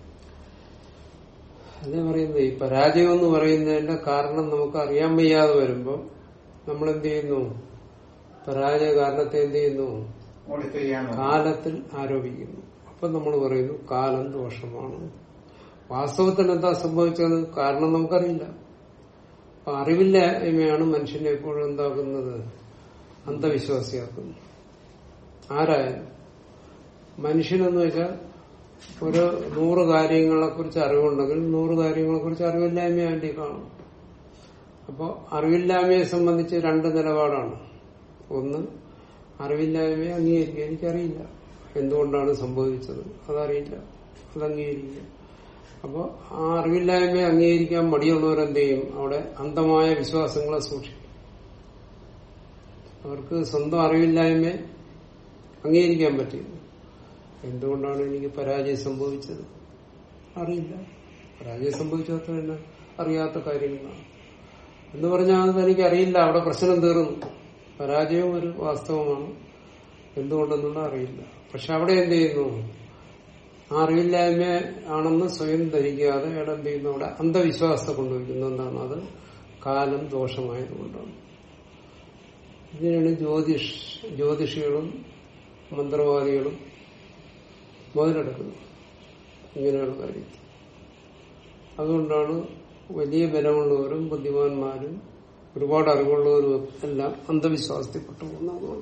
അതേ പറയുന്നത് ഈ പരാജയം എന്ന് പറയുന്നതിന്റെ കാരണം നമുക്ക് അറിയാൻ വയ്യാതെ വരുമ്പോൾ നമ്മൾ എന്ത് ചെയ്യുന്നു പരാജയ കാരണത്തെ എന്ത് ചെയ്യുന്നു മോഡിഫൈ ചെയ്യാൻ കാലത്തിൽ ആരോപിക്കുന്നു അപ്പൊ നമ്മൾ പറയുന്നു കാലം ദോഷമാണ് വാസ്തവത്തിൽ എന്താ സംഭവിച്ചത് കാരണം നമുക്കറിയില്ല അപ്പൊ അറിവില്ലായ്മയാണ് മനുഷ്യനെ എപ്പോഴും എന്താക്കുന്നത് അന്ധവിശ്വാസിയാക്കുന്നത് ആരായാലും മനുഷ്യനെന്ന് വെച്ചാൽ ഒരു നൂറ് കാര്യങ്ങളെ കുറിച്ച് അറിവുണ്ടെങ്കിൽ നൂറ് കാര്യങ്ങളെ കുറിച്ച് അറിവില്ലായ്മ വേണ്ടി കാണും അപ്പോൾ അറിവില്ലായ്മയെ സംബന്ധിച്ച് രണ്ട് നിലപാടാണ് ഒന്ന് അറിവില്ലായ്മയെ അംഗീകരിക്കുക എനിക്കറിയില്ല എന്തുകൊണ്ടാണ് സംഭവിച്ചത് അതറിയില്ല അത് അംഗീകരിക്കുക അപ്പോൾ ആ അറിവില്ലായ്മയെ അംഗീകരിക്കാൻ മടിയുള്ളവരെന്ത് ചെയ്യും അവിടെ അന്ധമായ വിശ്വാസങ്ങളെ സൂക്ഷിക്കും അവർക്ക് സ്വന്തം അറിവില്ലായ്മയെ അംഗീകരിക്കാൻ പറ്റില്ല എന്തുകൊണ്ടാണ് എനിക്ക് പരാജയം സംഭവിച്ചത് അറിയില്ല പരാജയം സംഭവിച്ചാൽ തന്നെ അറിയാത്ത കാര്യങ്ങളാണ് എന്ന് പറഞ്ഞാൽ അത് എനിക്ക് അറിയില്ല അവിടെ പ്രശ്നം തീർന്നു പരാജയം ഒരു വാസ്തവമാണ് എന്തുകൊണ്ടെന്നുള്ള അറിയില്ല പക്ഷെ അവിടെ എന്ത് ചെയ്യുന്നു ആ അറിവില്ലായ്മ ആണെന്ന് സ്വയം ധരിക്കാതെ അയാൾ എന്ത് ചെയ്യുന്നു അവിടെ അന്ധവിശ്വാസത്തെ കൊണ്ടുവയ്ക്കുന്നു എന്താണ് അത് കാലം ദോഷമായതുകൊണ്ടാണ് ഇതിനാണ് ജ്യോതിഷ് ജ്യോതിഷികളും മന്ത്രവാദികളും മുതലെടുക്കുന്നത് ഇങ്ങനെയുള്ള കാര്യത്തിൽ അതുകൊണ്ടാണ് വലിയ ബലമുള്ളവരും ബുദ്ധിമാന്മാരും ഒരുപാട് അറിവുള്ളവരും എല്ലാം അന്ധവിശ്വാസത്തിൽപ്പെട്ടു പോകുന്നതുകൊണ്ട്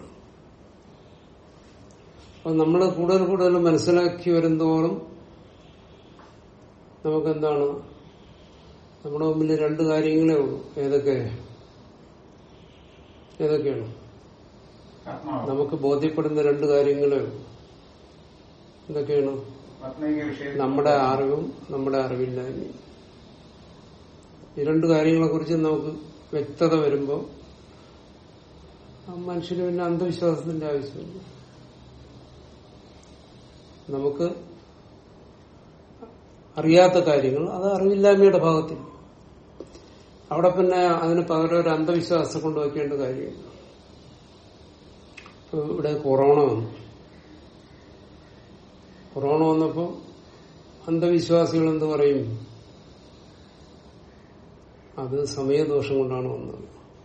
അപ്പൊ നമ്മൾ കൂടുതൽ കൂടുതൽ മനസ്സിലാക്കി വരുന്തോറും നമുക്കെന്താണ് നമ്മുടെ മുമ്പിൽ രണ്ട് കാര്യങ്ങളേ ഉള്ളൂ ഏതൊക്കെ ഏതൊക്കെയാണ് ആത്മാവ് നമുക്ക് ബോധ്യപ്പെടുന്ന രണ്ട് കാര്യങ്ങളേ ഉള്ളൂ എന്തൊക്കെയാണ് ആത്മീയ വിഷയം നമ്മുടെ അറിവും നമ്മുടെ അറിവില്ലായ്മയും ഈ രണ്ട് കാര്യങ്ങളെ കുറിച്ച് നമുക്ക് വ്യക്തത വരുമ്പോൾ മനുഷ്യന് പിന്നെ അന്ധവിശ്വാസത്തിന്റെ ആവശ്യമില്ല നമുക്ക് അറിയാത്ത കാര്യങ്ങൾ അത് അറിവില്ലായ്മയുടെ ഭാഗത്തിൽ അവിടെ പിന്നെ അതിന് പകരം ഒരു അന്ധവിശ്വാസം കൊണ്ട് വെക്കേണ്ട കാര്യമില്ല ഇപ്പൊ ഇവിടെ കൊറോണ വന്നു കൊറോണ വന്നപ്പോ അന്ധവിശ്വാസികൾ എന്ത് പറയും അത് സമയദോഷം കൊണ്ടാണ് വന്നത്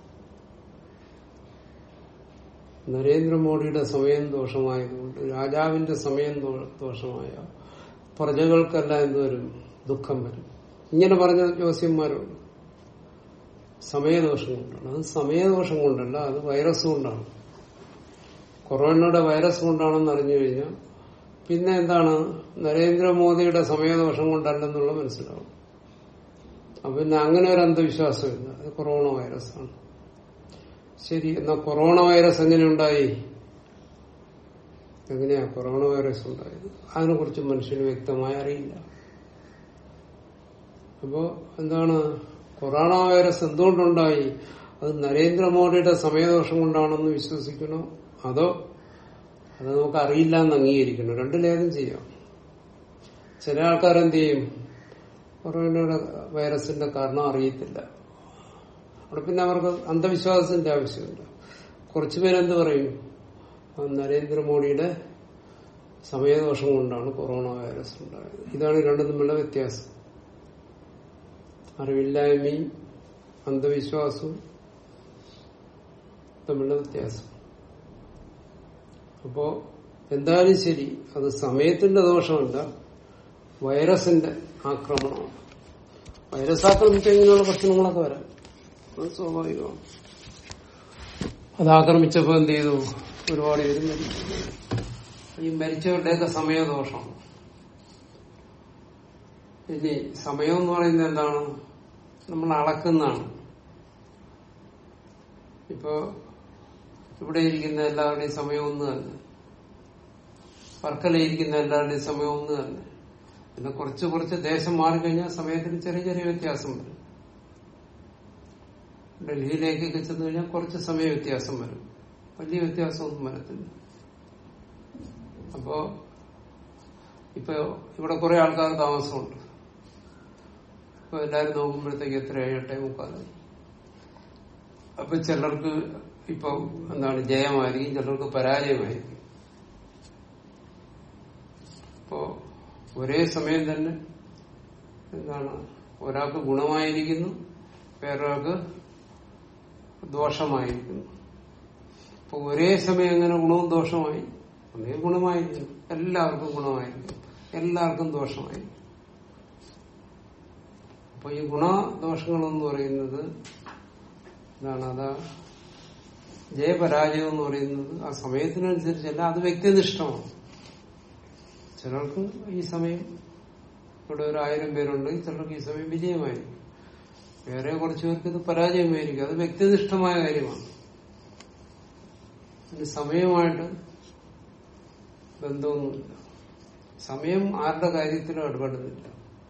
നരേന്ദ്രമോദിയുടെ സമയം ദോഷമായതുകൊണ്ട് രാജാവിന്റെ സമയം ദോ- ദോഷമായ പ്രജകൾക്കെല്ലാം എന്തുവരും ദുഃഖം വരും ഇങ്ങനെ പറഞ്ഞ ജ്യോസ്യന്മാരുണ്ട് സമയദോഷം കൊണ്ടാണ് അത് സമയദോഷം കൊണ്ടല്ല അത് വൈറസ് കൊണ്ടാണ് കൊറോണയുടെ വൈറസ് കൊണ്ടാണെന്ന് അറിഞ്ഞു കഴിഞ്ഞാൽ പിന്നെ എന്താണ് നരേന്ദ്രമോദിയുടെ സമയദോഷം കൊണ്ടല്ലെന്നുള്ള മനസ്സിലാവും അപ്പൊ പിന്നെ അങ്ങനെ ഒരു അന്ധവിശ്വാസമില്ല അത് കൊറോണ വൈറസാണ് ശരി എന്നാ കൊറോണ വൈറസ് എങ്ങനെ ഉണ്ടായി എങ്ങനെയാ കൊറോണ വൈറസ് ഉണ്ടായത് അതിനെ കുറിച്ച് മനുഷ്യന് വ്യക്തമായി അറിയില്ല അപ്പോ എന്താണ് കൊറോണ വൈറസ് എന്തുകൊണ്ടുണ്ടായി അത് നരേന്ദ്രമോദിയുടെ സമയദോഷം കൊണ്ടാണെന്ന് വിശ്വസിക്കണോ അതോ അത് നമുക്ക് അറിയില്ല എന്ന് അംഗീകരിക്കണം രണ്ടിലേതും ചെയ്യാം ചില ആൾക്കാർ എന്ത് ചെയ്യും കൊറോണയുടെ വൈറസിന്റെ കാരണം അറിയത്തില്ല അവിടെ പിന്നെ അവർക്ക് അന്ധവിശ്വാസത്തിന്റെ ആവശ്യമില്ല കുറച്ചു പേരെന്ത് പറയും ആ നരേന്ദ്രമോദിയുടെ സമയദോഷം കൊണ്ടാണ് കൊറോണ വൈറസ് ഉണ്ടായത് ഇതാണ് രണ്ടും തമ്മിലുള്ള വ്യത്യാസം അറിവില്ലായ്മയും അന്ധവിശ്വാസവും തമ്മിലുള്ള വ്യത്യാസം അപ്പോ എന്തായാലും ശരി അത് സമയത്തിന്റെ ദോഷമല്ല വൈറസിന്റെ ആക്രമണമാണ് വൈറസ് ആക്രമിച്ച ഇങ്ങനെയുള്ള പ്രശ്നങ്ങളൊക്കെ വരാം അത് സ്വാഭാവികമാണ് അത് ആക്രമിച്ചപ്പോ എന്ത് ചെയ്തു ഒരുപാട് പേര് മരിച്ചു ഈ മരിച്ചവരുടെയൊക്കെ സമയദോഷം ഇനി സമയം എന്ന് പറയുന്നത് എന്താണ് നമ്മൾ അളക്കുന്നതാണ് ഇപ്പോ ഇവിടെ ഇരിക്കുന്ന എല്ലാവരുടെയും സമയം ഒന്ന് തന്നെ വർക്കലയിരിക്കുന്ന എല്ലാവരുടെയും സമയം ഒന്ന് തന്നെ പിന്നെ കുറച്ച് കുറച്ച് ദേശം മാറിക്കഴിഞ്ഞാൽ സമയത്തിന് ചെറിയ ചെറിയ വ്യത്യാസം വരും ഡൽഹിയിലേക്കൊക്കെ ചെന്ന് കഴിഞ്ഞാൽ കുറച്ച് സമയ വ്യത്യാസം വരും വലിയ വ്യത്യാസമൊന്നും വരത്തില്ല അപ്പോ ഇപ്പൊ ഇവിടെ കുറെ ആൾക്കാർ താമസമുണ്ട് ഇപ്പൊ എല്ലാരും നോക്കുമ്പോഴത്തേക്ക് എത്രയായി എട്ടേ മുക്കാലായി അപ്പൊ ചിലർക്ക് ഇപ്പൊ എന്താണ് ജയമായിരിക്കും ചിലർക്ക് പരാജയമായിരിക്കും അപ്പോ ഒരേ സമയം തന്നെ എന്താണ് ഒരാൾക്ക് ഗുണമായിരിക്കുന്നു വേറൊരാൾക്ക് ദോഷമായിരിക്കുന്നു അപ്പൊ ഒരേ സമയം എങ്ങനെ ഗുണവും ദോഷമായി ഒന്നേ ഗുണമായിരിക്കും എല്ലാവർക്കും ഗുണമായിരിക്കും എല്ലാവർക്കും ദോഷമായിരിക്കും അപ്പൊ ഈ ഗുണദോഷങ്ങളെന്ന് പറയുന്നത് എന്താണ് അതാ ജയപരാജയം എന്ന് പറയുന്നത് ആ സമയത്തിനനുസരിച്ചല്ല അത് വ്യക്തിനിഷ്ഠമാണ് ചിലർക്ക് ഈ സമയം ഇവിടെ ഒരു ആയിരം പേരുണ്ടെങ്കിൽ ചിലർക്ക് ഈ സമയം വിജയമായിരിക്കും വേറെ കുറച്ചു പേർക്ക് ഇത് പരാജയമായിരിക്കും അത് വ്യക്തിനിഷ്ഠമായ കാര്യമാണ് ഇതിന് സമയമായിട്ട് ബന്ധമൊന്നുമില്ല സമയം ആരുടെ കാര്യത്തിലും ഇടപെടുന്നില്ല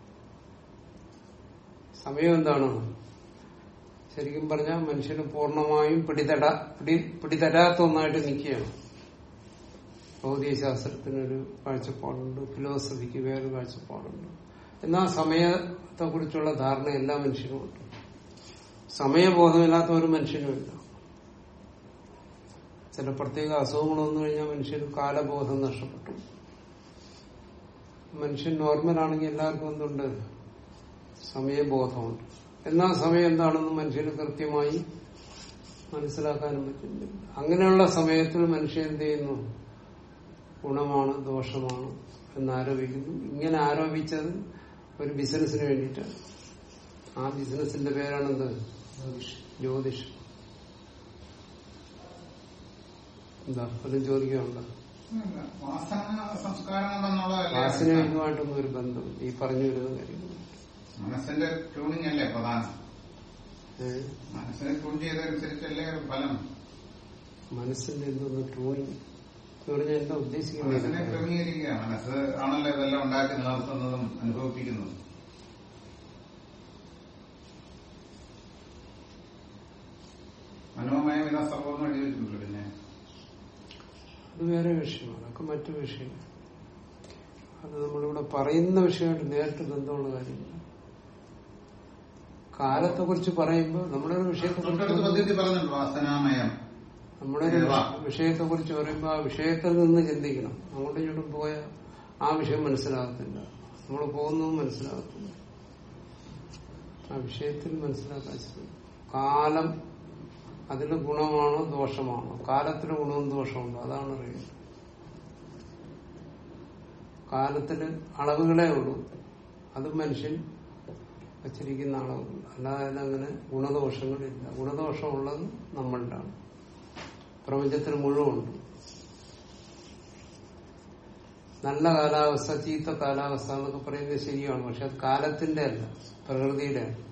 സമയം എന്താണ് ശരിക്കും പറഞ്ഞാൽ മനുഷ്യന് പൂർണ്ണമായും പിടിതട പിടി പിടിതരാത്ത ഒന്നായിട്ട് നിൽക്കുകയാണ് ഭൗതികശാസ്ത്രത്തിനൊരു കാഴ്ചപ്പാടുണ്ട് ഫിലോസഫിക്ക് വേറൊരു കാഴ്ചപ്പാടുണ്ട് എന്നാൽ സമയത്തെ കുറിച്ചുള്ള ധാരണ എല്ലാ മനുഷ്യനുമുണ്ട് സമയബോധമില്ലാത്ത ഒരു മനുഷ്യനുമില്ല ചില പ്രത്യേക അസുഖങ്ങൾ വന്നു കഴിഞ്ഞാൽ മനുഷ്യന് കാലബോധം നഷ്ടപ്പെട്ടു മനുഷ്യൻ നോർമലാണെങ്കിൽ എല്ലാവർക്കും എന്തുണ്ട് സമയബോധമുണ്ട് എന്നാൽ സമയം എന്താണെന്ന് മനുഷ്യന് കൃത്യമായി മനസ്സിലാക്കാനും പറ്റുന്നില്ല അങ്ങനെയുള്ള സമയത്തിൽ മനുഷ്യൻ എന്ത് ചെയ്യുന്നു ഗുണമാണ് ദോഷമാണ് എന്ന് ആരോപിക്കുന്നു ഇങ്ങനെ ആരോപിച്ചത് ഒരു ബിസിനസിന് വേണ്ടിയിട്ടാണ് ആ ബിസിനസിന്റെ പേരാണെന്ത് ജ്യോതിഷം എന്താ പലരും ചോദിക്കാറുണ്ടോ ഇല്ല. വാസന സംസ്കാരം കൊണ്ടെന്നുള്ളതല്ല വാസനയുമായിട്ടൊന്നും ഒരു ബന്ധം ഈ പറഞ്ഞു വരുന്ന കാര്യങ്ങൾ മനസ്സിന്റെ ട്യൂണിങ് അല്ലേ പ്രധാനം ഏഹ്? മനസ്സിനെ ട്യൂൺ ചെയ്തതനുസരിച്ചല്ലേ ഫലം മനസ്സിന്റെ എന്തോന്ന് ട്യൂണിങ് എന്ന് പറഞ്ഞാൽ എന്താ മനസ്സിനെ ഉദ്ദേശിക്കുന്നത് ക്രമീകരിക്കുക മനസ്സ് ആണല്ലോ ഇതെല്ലാം ഉണ്ടാക്കി നിലനിർത്തുന്നതും അനുഭവിപ്പിക്കുന്നതും മനോമയം ഇതാ സർവ്വം എഴുതി വെച്ചിട്ടുണ്ടല്ലോ പിന്നെ അത് വേറെ വിഷയം അതൊക്കെ മറ്റു വിഷയം അത് നമ്മളിവിടെ പറയുന്ന വിഷയമായിട്ട് നേരിട്ട് ബന്ധമുള്ള കാര്യമില്ല കാലത്തെ കുറിച്ച് പറയുമ്പോൾ നമ്മുടെ ഒരു വിഷയത്തെ തൊട്ടടുത്ത കുറിച്ച് പദ്ധതി പറഞ്ഞിട്ടുണ്ട് വാസനാമയം നമ്മുടെ ഒരു വിഷയത്തെ കുറിച്ച് പറയുമ്പോൾ ആ വിഷയത്തിൽ നിന്ന് ചിന്തിക്കണം അങ്ങോട്ടും ഇങ്ങോട്ടും പോയ ആ വിഷയം മനസ്സിലാകത്തില്ല നമ്മൾ പോകുന്നതും മനസ്സിലാകത്തില്ല ആ വിഷയത്തിൽ മനസ്സിലാക്കാൻ ശ്രമിക്കും കാലം അതിന് ഗുണമാണോ ദോഷമാണോ കാലത്തിന് ഗുണവും ദോഷമുണ്ടോ അതാണ് അറിയുന്നത് കാലത്തിന് അളവുകളേ ഉള്ളൂ അത് മനുഷ്യൻ വച്ചിരിക്കുന്ന അളവുകൾ അല്ലാതെ അതിനങ്ങനെ ഗുണദോഷങ്ങളില്ല ഗുണദോഷമുള്ളത് നമ്മളിലാണ് പ്രപഞ്ചത്തിന് മുഴുവനുണ്ട് നല്ല കാലാവസ്ഥ ചീത്ത കാലാവസ്ഥ എന്നൊക്കെ പറയുന്നത് ശരിയാണ് പക്ഷെ അത് കാലത്തിന്റെ അല്ല പ്രകൃതിയുടെ ആണ്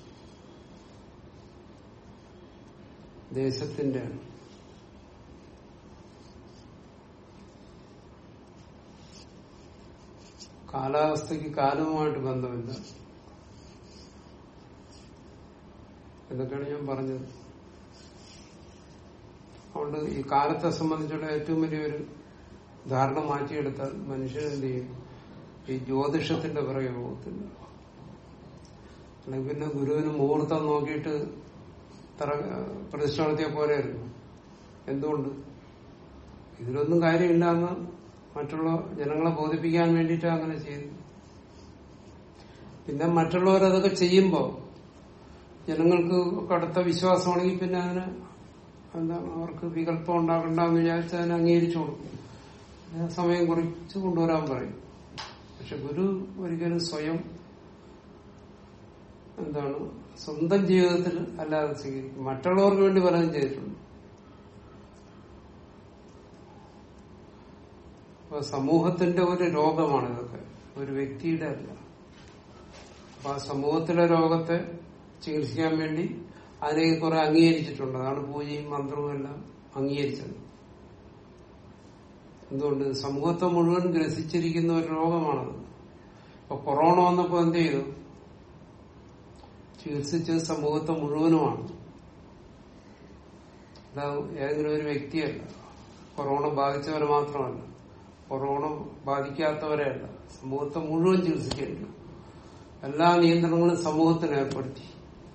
ദേശത്തിന്റെ ആണ് കാലാവസ്ഥയ്ക്ക് കാലവുമായിട്ട് ബന്ധമില്ല എന്നൊക്കെയാണ് ഞാൻ പറഞ്ഞത് അതുകൊണ്ട് ഈ കാലത്തെ സംബന്ധിച്ചുള്ള ഏറ്റവും വലിയൊരു ധാരണ മാറ്റിയെടുത്താൽ മനുഷ്യൻ എന്ത് ചെയ്യും ഈ ജ്യോതിഷത്തിന്റെ പിറകെ പോകത്തില്ല അല്ലെങ്കിൽ പിന്നെ ഗുരുവിന് മുഹൂർത്തം നോക്കിയിട്ട് തറ- പ്രതിഷ്ഠ നടത്തിയ പോലെയായിരുന്നു എന്തുകൊണ്ട് ഇതിലൊന്നും കാര്യമില്ല എന്ന് മറ്റുള്ള ജനങ്ങളെ ബോധിപ്പിക്കാൻ വേണ്ടിയിട്ട് അങ്ങനെ ചെയ്തു പിന്നെ മറ്റുള്ളവർ അതൊക്കെ ചെയ്യുമ്പോൾ ജനങ്ങൾക്ക് കടുത്ത വിശ്വാസമാണെങ്കിൽ പിന്നെ അതിന് എന്താണ് അവർക്ക് വികല്പം ഉണ്ടാകണ്ടെന്ന് വിചാരിച്ച് അതിനെ അംഗീകരിച്ചു കൊടുക്കും അതിന് സമയം കുറിച്ച് കൊണ്ടുവരാൻ പറയും പക്ഷെ ഗുരു ഒരിക്കലും സ്വയം എന്താണ് സ്വന്തം ജീവിതത്തിൽ അല്ലാതെ സ്വീകരിക്കും മറ്റുള്ളവർക്ക് വേണ്ടി പലതും ചെയ്തിട്ടുണ്ട് അപ്പൊ സമൂഹത്തിന്റെ ഒരു രോഗമാണ് ഇതൊക്കെ ഒരു വ്യക്തിയുടെ അല്ല അപ്പൊ ആ സമൂഹത്തിലെ രോഗത്തെ ചികിത്സിക്കാൻ വേണ്ടി അതിലേക്ക് കുറെ അംഗീകരിച്ചിട്ടുണ്ട് അതാണ് പൂജയും മന്ത്രവും എല്ലാം അംഗീകരിച്ചത് എന്തുകൊണ്ട് സമൂഹത്തെ മുഴുവൻ ഗ്രസിച്ചിരിക്കുന്ന ഒരു രോഗമാണത് ഇപ്പൊ കൊറോണ വന്നപ്പോ എന്ത് ചെയ്തു ചികിത്സിച്ചത് സമൂഹത്തെ മുഴുവനുമാണ് അല്ലാതെ ഏതെങ്കിലും ഒരു വ്യക്തിയല്ല കൊറോണ ബാധിച്ചവരെ മാത്രമല്ല കൊറോണ ബാധിക്കാത്തവരെ അല്ല സമൂഹത്തെ മുഴുവൻ ചികിത്സിക്കേണ്ടി വന്നു. എല്ലാ നിയന്ത്രണങ്ങളും സമൂഹത്തിന് ഏർപ്പെടുത്തി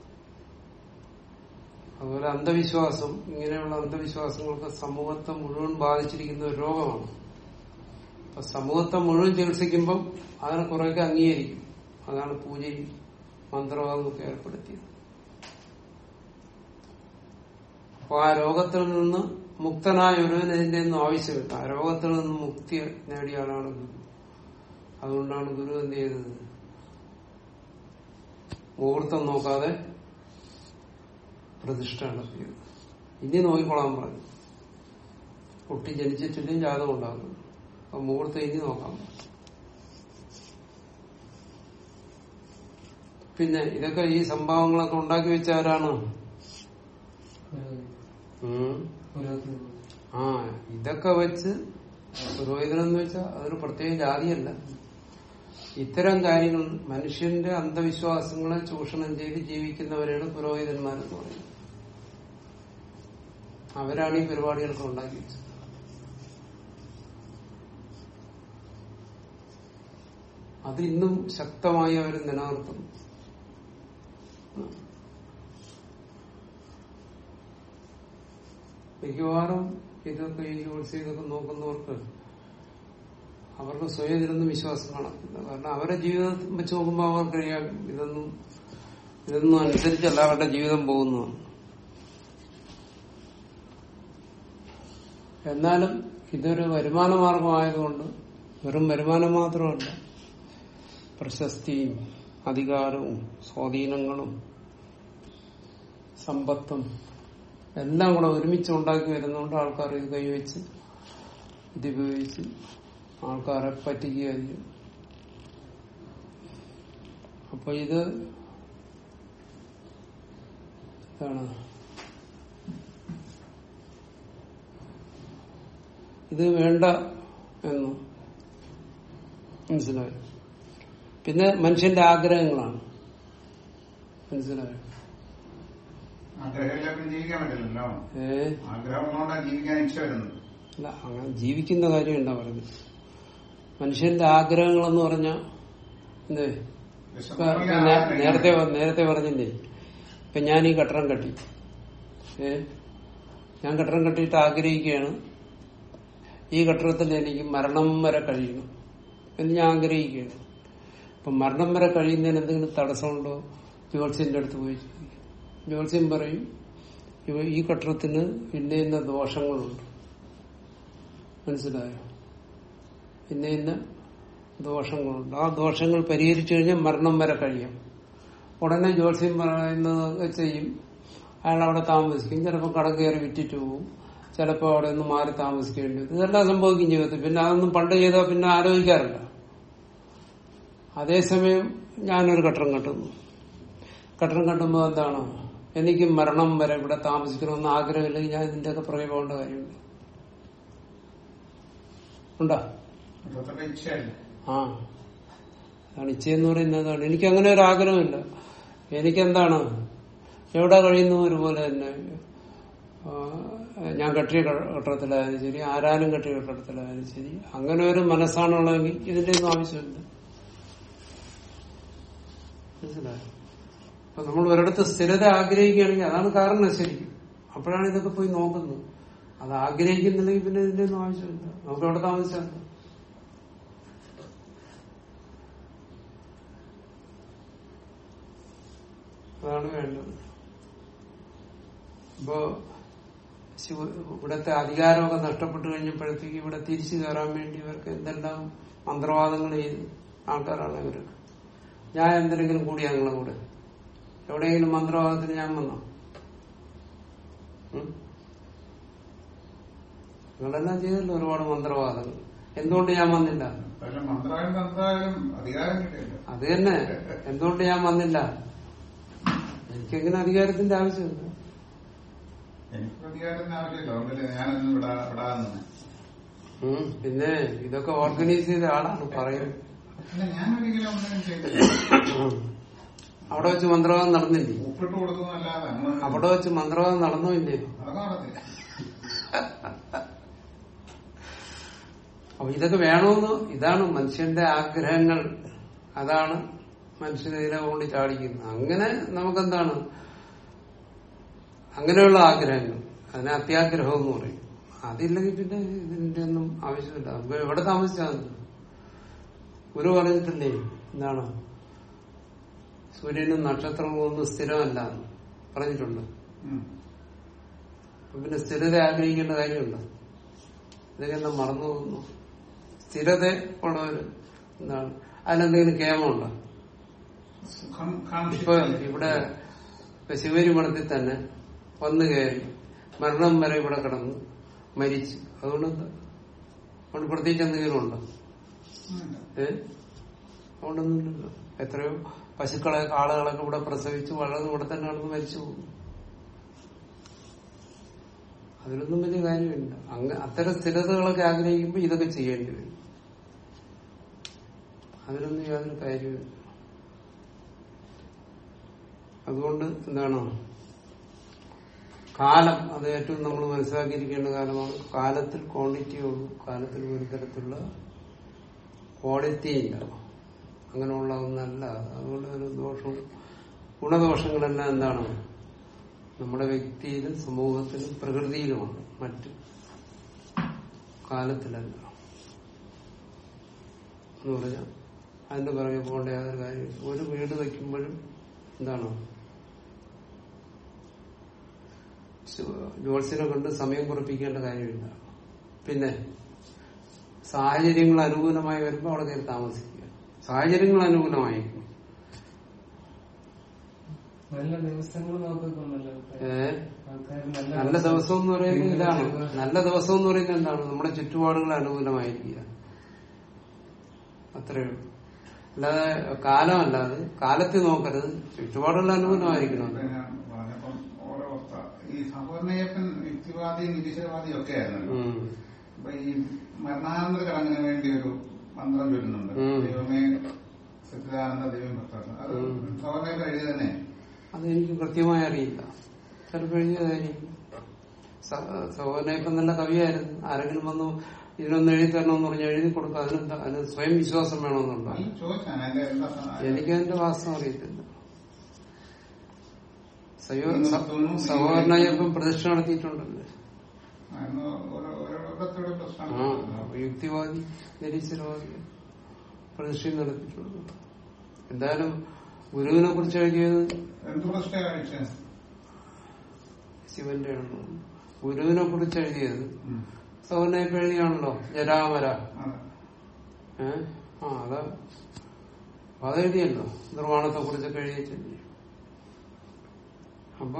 അതുപോലെ അന്ധവിശ്വാസം ഇങ്ങനെയുള്ള അന്ധവിശ്വാസങ്ങളൊക്കെ സമൂഹത്തെ മുഴുവൻ ബാധിച്ചിരിക്കുന്ന ഒരു രോഗമാണ് അപ്പൊ സമൂഹത്തെ മുഴുവൻ ചികിത്സിക്കുമ്പം അതിനെ കുറെയൊക്കെ അംഗീകരിക്കും അതാണ് പൂജയും മന്ത്രവാദമൊക്കെ ഏർപ്പെടുത്തിയത് അപ്പൊ ആ രോഗത്തിൽ നിന്ന് മുക്തനായ ഒരുവന് ഇതിന്റെ ഒന്നും ആവശ്യമില്ല ആ രോഗത്തിൽ നിന്ന് മുക്തി നേടിയ ആളാണ് ഗുരു അതുകൊണ്ടാണ് ഗുരു എന്ത് ചെയ്തത് മുഹൂർത്തം നോക്കാതെ പ്രതിഷ്ഠ നടത്തിയത് ഇനി നോക്കിക്കൊള്ളാൻ പറഞ്ഞു കുട്ടി ജനിച്ചിട്ടില്ലെങ്കിൽ ജാതകം ഉണ്ടാകും അപ്പൊ മുഹൂർത്തം ഇനി നോക്കാം പിന്നെ ഇതൊക്കെ ഈ സംഭവങ്ങളൊക്കെ ഉണ്ടാക്കി വെച്ച ആരാണ് ഉം. ആ ഇതൊക്കെ വെച്ച് പുരോഹിതനെന്ന് വെച്ചാൽ അതൊരു പ്രത്യേക ജാതിയല്ല ഇത്തരം കാര്യങ്ങൾ മനുഷ്യന്റെ അന്ധവിശ്വാസങ്ങളെ ചൂഷണം ചെയ്ത് ജീവിക്കുന്നവരെയാണ് പുരോഹിതന്മാരെന്ന് പറയുന്നത് അവരാണ് ഈ പരിപാടികളൊക്കെ ഉണ്ടാക്കി വെച്ചത് അത് ഇന്നും ശക്തമായി അവർ നിലനിർത്തുന്നു മിക്കവാറും ഇതൊക്കെ ഈ ജ്യോത്സ്യം ഇതൊക്കെ നോക്കുന്നവർക്ക് അവർക്ക് സ്വയം ഇതിലൊന്നും വിശ്വാസം കാണത്തില്ല കാരണം അവരുടെ ജീവിതം വെച്ച് നോക്കുമ്പോൾ അവർക്കറിയാം ഇതൊന്നും ഇതൊന്നും അനുസരിച്ചല്ല അവരുടെ ജീവിതം പോകുന്നതാണ് എന്നാലും ഇതൊരു വരുമാന മാർഗമായതുകൊണ്ട് വെറും വരുമാനം മാത്രമല്ല പ്രശസ്തിയും അധികാരവും സ്വാധീനങ്ങളും സമ്പത്തും എല്ലാം കൂടെ ഒരുമിച്ച് ഉണ്ടാക്കി വരുന്നതുകൊണ്ട് ആൾക്കാർ ഇത് കൈവച്ച് ഇതുപയോഗിച്ച് ആൾക്കാരെ പറ്റിക്കുക ചെയ്യും അപ്പൊ ഇത് എന്താണ് ഇത് വേണ്ട എന്ന് മനസ്സിലായോ പിന്നെ മനുഷ്യന്റെ ആഗ്രഹങ്ങളാണ് മനസ്സിലായോ ആഗ്രഹമില്ല പിന്നെ ജീവിക്കാൻ പറ്റില്ലല്ലോ ഏ ആഗ്രഹം ഉള്ളതുകൊണ്ടാണ് ജീവിക്കാൻ ഇച്ഛ വരുന്നത് അല്ല അങ്ങനെ ജീവിക്കുന്ന കാര്യം എന്താ പറയുന്നത് മനുഷ്യന്റെ ആഗ്രഹങ്ങളെന്ന് പറഞ്ഞ എന്തേ ഇപ്പൊ ഇപ്പൊ നേ- നേരത്തെ പ- നേരത്തെ പറഞ്ഞില്ലേ ഇപ്പൊ ഞാൻ ഈ കട്ടണം കെട്ടി ഏ ഞാൻ കട്ടണം കെട്ടിയിട്ട് ആഗ്രഹിക്കുകയാണ് ഈ കട്ടടത്തിൽ എനിക്ക് മരണം വരെ കഴിയണം എന്ന് ഞാൻ ആഗ്രഹിക്കുകയാണ് അപ്പൊ മരണം വരെ കഴിയുന്നതിന് എന്തെങ്കിലും തടസ്സമുണ്ടോ ജ്യോത്സ്യന്റെ അടുത്ത് പോയി ചോദിക്കും ജ്യോത്സ്യം പറയും ഇവ ഈ കട്ടടത്തിന് ഇന്ന ഇന്ന ദോഷങ്ങളുണ്ട് മനസ്സിലായോ ഇന്ന ഇന്ന ദോഷങ്ങളുണ്ട് ആ ദോഷങ്ങൾ പരിഹരിച്ചു കഴിഞ്ഞാൽ മരണം വരെ കഴിയും ഉടനെ ജ്യോത്സ്യം പറയുന്നത് ചെയ്യും അയാൾ അവിടെ താമസിക്കും ചിലപ്പോൾ കടം കയറി വിറ്റിട്ട് പോകും ചിലപ്പോൾ അവിടെ നിന്ന് മാറി താമസിക്കേണ്ടി വരും ഇതെല്ലാം സംഭവിക്കും ജീവിതത്തിൽ പിന്നെ അതൊന്നും പണ്ട് ചെയ്താൽ പിന്നെ ആലോചിക്കാറില്ല അതേസമയം ഞാനൊരു കട്ടണം കെട്ടുന്നു കട്ടണം കെട്ടുമ്പോൾ എന്താണ് എനിക്ക് മരണം വരെ ഇവിടെ താമസിക്കണമെന്ന് ആഗ്രഹമില്ലെങ്കിൽ ഞാൻ ഇതിന്റെയൊക്കെ പുറകെ പോകേണ്ട കാര്യമുണ്ട് ഉണ്ടോ അത്രത്തോളം ഇച്ഛയല്ല ആ അതാണ് ഇച്ഛയെന്ന് പറയുന്നത് അതാണ് എനിക്ക് അങ്ങനെ ഒരു ആഗ്രഹമില്ല എനിക്കെന്താണ് എവിടെ കഴിയുന്നു ഒരുപോലെ തന്നെ ആ, ഞാൻ കെട്ടിയ ക- കെട്ടിടത്തിലായാലും ശരി ആരാലും കെട്ടിയ കെട്ടിടത്തിലായാലും ശരി അങ്ങനെ ഒരു മനസ്സാണുള്ളതെങ്കിൽ ഇതിന്റെ ഒന്നും ആവശ്യമില്ല മനസ്സിലായോ അപ്പൊ നമ്മൾ ഒരിടത്ത് സ്ഥിരത ആഗ്രഹിക്കുകയാണെങ്കിൽ അതാണ് കാരണം ശരിക്കും അപ്പോഴാണ് ഇതൊക്കെ പോയി നോക്കുന്നത് അത് ആഗ്രഹിക്കുന്നില്ലെങ്കിൽ പിന്നെ ഇതിന്റെ ഒന്നും ആവശ്യമില്ല നമുക്ക് എവിടെ താമസിച്ചാൽ മതി. അതാണ് വേണ്ടത് ഇപ്പോ ശിവ- ഇവിടത്തെ അധികാരമൊക്കെ നഷ്ടപ്പെട്ടു കഴിഞ്ഞപ്പോഴത്തേക്ക് ഇവിടെ തിരിച്ചു കയറാൻ വേണ്ടി ഇവർക്ക് എന്തെല്ലാം മന്ത്രവാദങ്ങൾ ചെയ്ത് ആൾക്കാരാണ് ഇവർക്ക് ഞാൻ എന്തെങ്കിലും കൂടിയാ നിങ്ങളെ കൂടെ എവിടെയെങ്കിലും മന്ത്രവാദത്തിന് ഞാൻ വന്നോ ഉം? നിങ്ങളെല്ലാം ചെയ്തല്ലോ ഒരുപാട് മന്ത്രവാദങ്ങൾ എന്തുകൊണ്ട് ഞാൻ വന്നില്ല പക്ഷെ മന്ത്രാലയം തന്ത്രായാലും അധികാരം കിട്ടിയല്ലോ അത് തന്നെ എന്തുകൊണ്ട് ഞാൻ വന്നില്ല എനിക്കെങ്ങനെ അധികാരത്തിന്റെ ആവശ്യമില്ല എനിക്ക് അധികാരത്തിന് ആവശ്യമില്ല അതുകൊണ്ടല്ലേ ഞാനൊന്നും വിടാ വിടാന്ന് ഉം. പിന്നെ ഇതൊക്കെ ഓർഗനൈസ് ചെയ്ത ആളാണ് പറയുന്നത് അല്ല ഞാൻ ഒരിക്കലും ഒന്നും ചെയ്തില്ല ഉം. അവിടെ വെച്ച് മന്ത്രവാദം നടന്നില്ലേ ഉപ്പിട്ട് കൊടുക്കുന്നല്ലാതെ നമ്മള് അവിടെ വെച്ച് മന്ത്രവാദം നടന്നോ ഇല്ലേ അതൊക്കെ നടത്തില്ല അപ്പൊ ഇതൊക്കെ വേണമെന്ന് ഇതാണ് മനുഷ്യന്റെ ആഗ്രഹങ്ങൾ അതാണ് മനുഷ്യനെ ഇതിനെ കൊണ്ട് ചാടിക്കുന്നത് അങ്ങനെ നമുക്കെന്താണ് അങ്ങനെയുള്ള ആഗ്രഹങ്ങൾ അതിനെ അത്യാഗ്രഹം എന്ന് പറയും അതില്ലെങ്കിൽ പിന്നെ ഇതിന്റെ ഒന്നും ആവശ്യമില്ല നമുക്ക് എവിടെ താമസിച്ചാൽ മതി. ഗുരു പറഞ്ഞിട്ടില്ലേ എന്താണ് സൂര്യനും നക്ഷത്രങ്ങളും ഒന്നും സ്ഥിരമല്ല എന്ന് പറഞ്ഞിട്ടുണ്ട് ഉം. അപ്പൊ പിന്നെ സ്ഥിരത ആഗ്രഹിക്കേണ്ട കാര്യമുണ്ടോ ഇതൊക്കെ എന്താ മറന്നു പോകുന്നു സ്ഥിരത ഉള്ളവര് എന്താണ് അതിനെന്തെങ്കിലും കേമമുണ്ടോ സുഖം ഇപ്പൊ കാക്ഷിച്ചില്ല ഇവിടെ ഇപ്പൊ ശിവരി മഠത്തിൽ തന്നെ വന്നു കയറി മരണം വരെ ഇവിടെ കിടന്നു മരിച്ചു അതുകൊണ്ട് എന്താ അതുകൊണ്ട് പ്രത്യേകിച്ച് എന്തെങ്കിലും ഉണ്ടോ ഏ അതുകൊണ്ടൊന്നുമില്ലല്ലോ എത്രയോ പശുക്കളെ ആളുകളൊക്കെ ഇവിടെ പ്രസവിച്ച് വളർന്ന് ഇവിടെ തന്നെ കിടന്ന് മരിച്ചു പോകുന്നു അതിലൊന്നും വലിയ കാര്യമില്ല അങ്ങ് അത്തരം സ്ഥിരതകളൊക്കെ ആഗ്രഹിക്കുമ്പോൾ ഇതൊക്കെ ചെയ്യേണ്ടി വരും അതിലൊന്നും യാതൊരു കാര്യമില്ല അതുകൊണ്ട് എന്താണ് കാലം അത് ഏറ്റവും നമ്മൾ മനസ്സിലാക്കിയിരിക്കേണ്ട കാലമാണ് കാലത്തിൽ ക്വാണ്ടിറ്റി ഉള്ളൂ കാലത്തിൽ ഒരു തരത്തിലുള്ള ക്വാളിറ്റി ഇല്ല അങ്ങനെയുള്ള ഒന്നല്ല അതുകൊണ്ട് ഒരു ദോഷവും ഗുണദോഷങ്ങളെല്ലാം എന്താണ് നമ്മുടെ വ്യക്തിയിലും സമൂഹത്തിലും പ്രകൃതിയിലുമാണ് മറ്റ് കാലത്തിലല്ല എന്ന് പറഞ്ഞാൽ അതിന്റെ പിറകെ പോകേണ്ട യാതൊരു കാര്യമില്ല ഒരു വീട് വയ്ക്കുമ്പോഴും എന്താണ് ജോത്സ്യനെ കൊണ്ട് സമയം കുറപ്പിക്കേണ്ട കാര്യമില്ല പിന്നെ സാഹചര്യങ്ങൾ അനുകൂലമായി വരുമ്പോൾ അവിടെ കയറി താമസിക്കുക സാഹചര്യങ്ങൾ അനുകൂലമായിരിക്കും നല്ല ദിവസങ്ങൾ നോക്കിക്കൊണ്ടല്ലോ ഏഹ് ആൾക്കാർ നല്ല ദിവസം എന്ന് പറയുന്നത് ഇതാണ് നല്ല ദിവസം എന്ന് പറയുന്നത് എന്താണ് നമ്മുടെ ചുറ്റുപാടുകൾ അനുകൂലമായിരിക്കുക അത്രയേ ഉള്ളൂ അല്ലാതെ കാലമല്ലാതെ കാലത്തെ നോക്കരുത് ചുറ്റുപാടുകൾ അനുകൂലമായിരിക്കണം ഇപ്പൊ ഞാൻ പറഞ്ഞപ്പം ഓരോ അവസ്ഥ ഈ സഹോദരനയ്യപ്പൻ യുക്തിവാദി നിരീശ്വരവാദി ഒക്കെ ആയിരുന്നല്ലോ ഉം. അപ്പൊ ഈ മരണാനന്തര ചടങ്ങിന് വേണ്ടി ഒരു മന്ത്രം ചൊല്ലുന്നുണ്ട് ഉം. ദൈവമേ സച്ചിദാനന്ദ ദൈവം ഭക്തർ അത് ഉം. സഹോദരനയ്യപ്പൻ എഴുതി തന്നെ അതെനിക്ക് കൃത്യമായി അറിയില്ല ചിലപ്പോൾ എഴുതിയതായിരിക്കും സഹോദരനെ ഇപ്പം നല്ല കവിയായിരുന്നു ആരെങ്കിലും വന്നു ഇതിനൊന്ന് എഴുതി തരണമെന്ന് പറഞ്ഞാൽ എഴുതി കൊടുക്കുക അതിനെന്താ അതിന് സ്വയം വിശ്വാസം വേണമെന്നുണ്ടോ അല്ല ചോദിച്ചാണ് അതിന്റെ എന്താ സ- എനിക്ക് അതിന്റെ വാസ്തവം അറിയത്തില്ല സയോ- ഇന്ന് സ- തോന്നുന്നു സഹോദരനയ്യപ്പം പ്രതിഷ്ഠ നടത്തിയിട്ടുണ്ടല്ലോ അന്ന് ഓരോ- ഓരോരുത്തരുടെ ആ പ്രശ്നം യുക്തിവാദി നിരീശ്വരവാദി പ്രതിഷ്ഠ നടത്തിയിട്ടുണ്ട് എന്തായാലും ഗുരുവിനെ കുറിച്ച് എഴുതിയത് എന്ത് പ്രശ്ന കഴിച്ച ശിവന്റെ ആണ് ഗുരുവിനെ കുറിച്ച് എഴുതിയത് സഹോദരനയ്യപ്പം എഴുതിയാണല്ലോ ജരാമര ഏ ആ അതാ അതെഴുതിയല്ലോ നിർവ്വാണത്തെ കുറിച്ചൊക്കെ എഴുതിയിട്ടില്ലേ അപ്പോ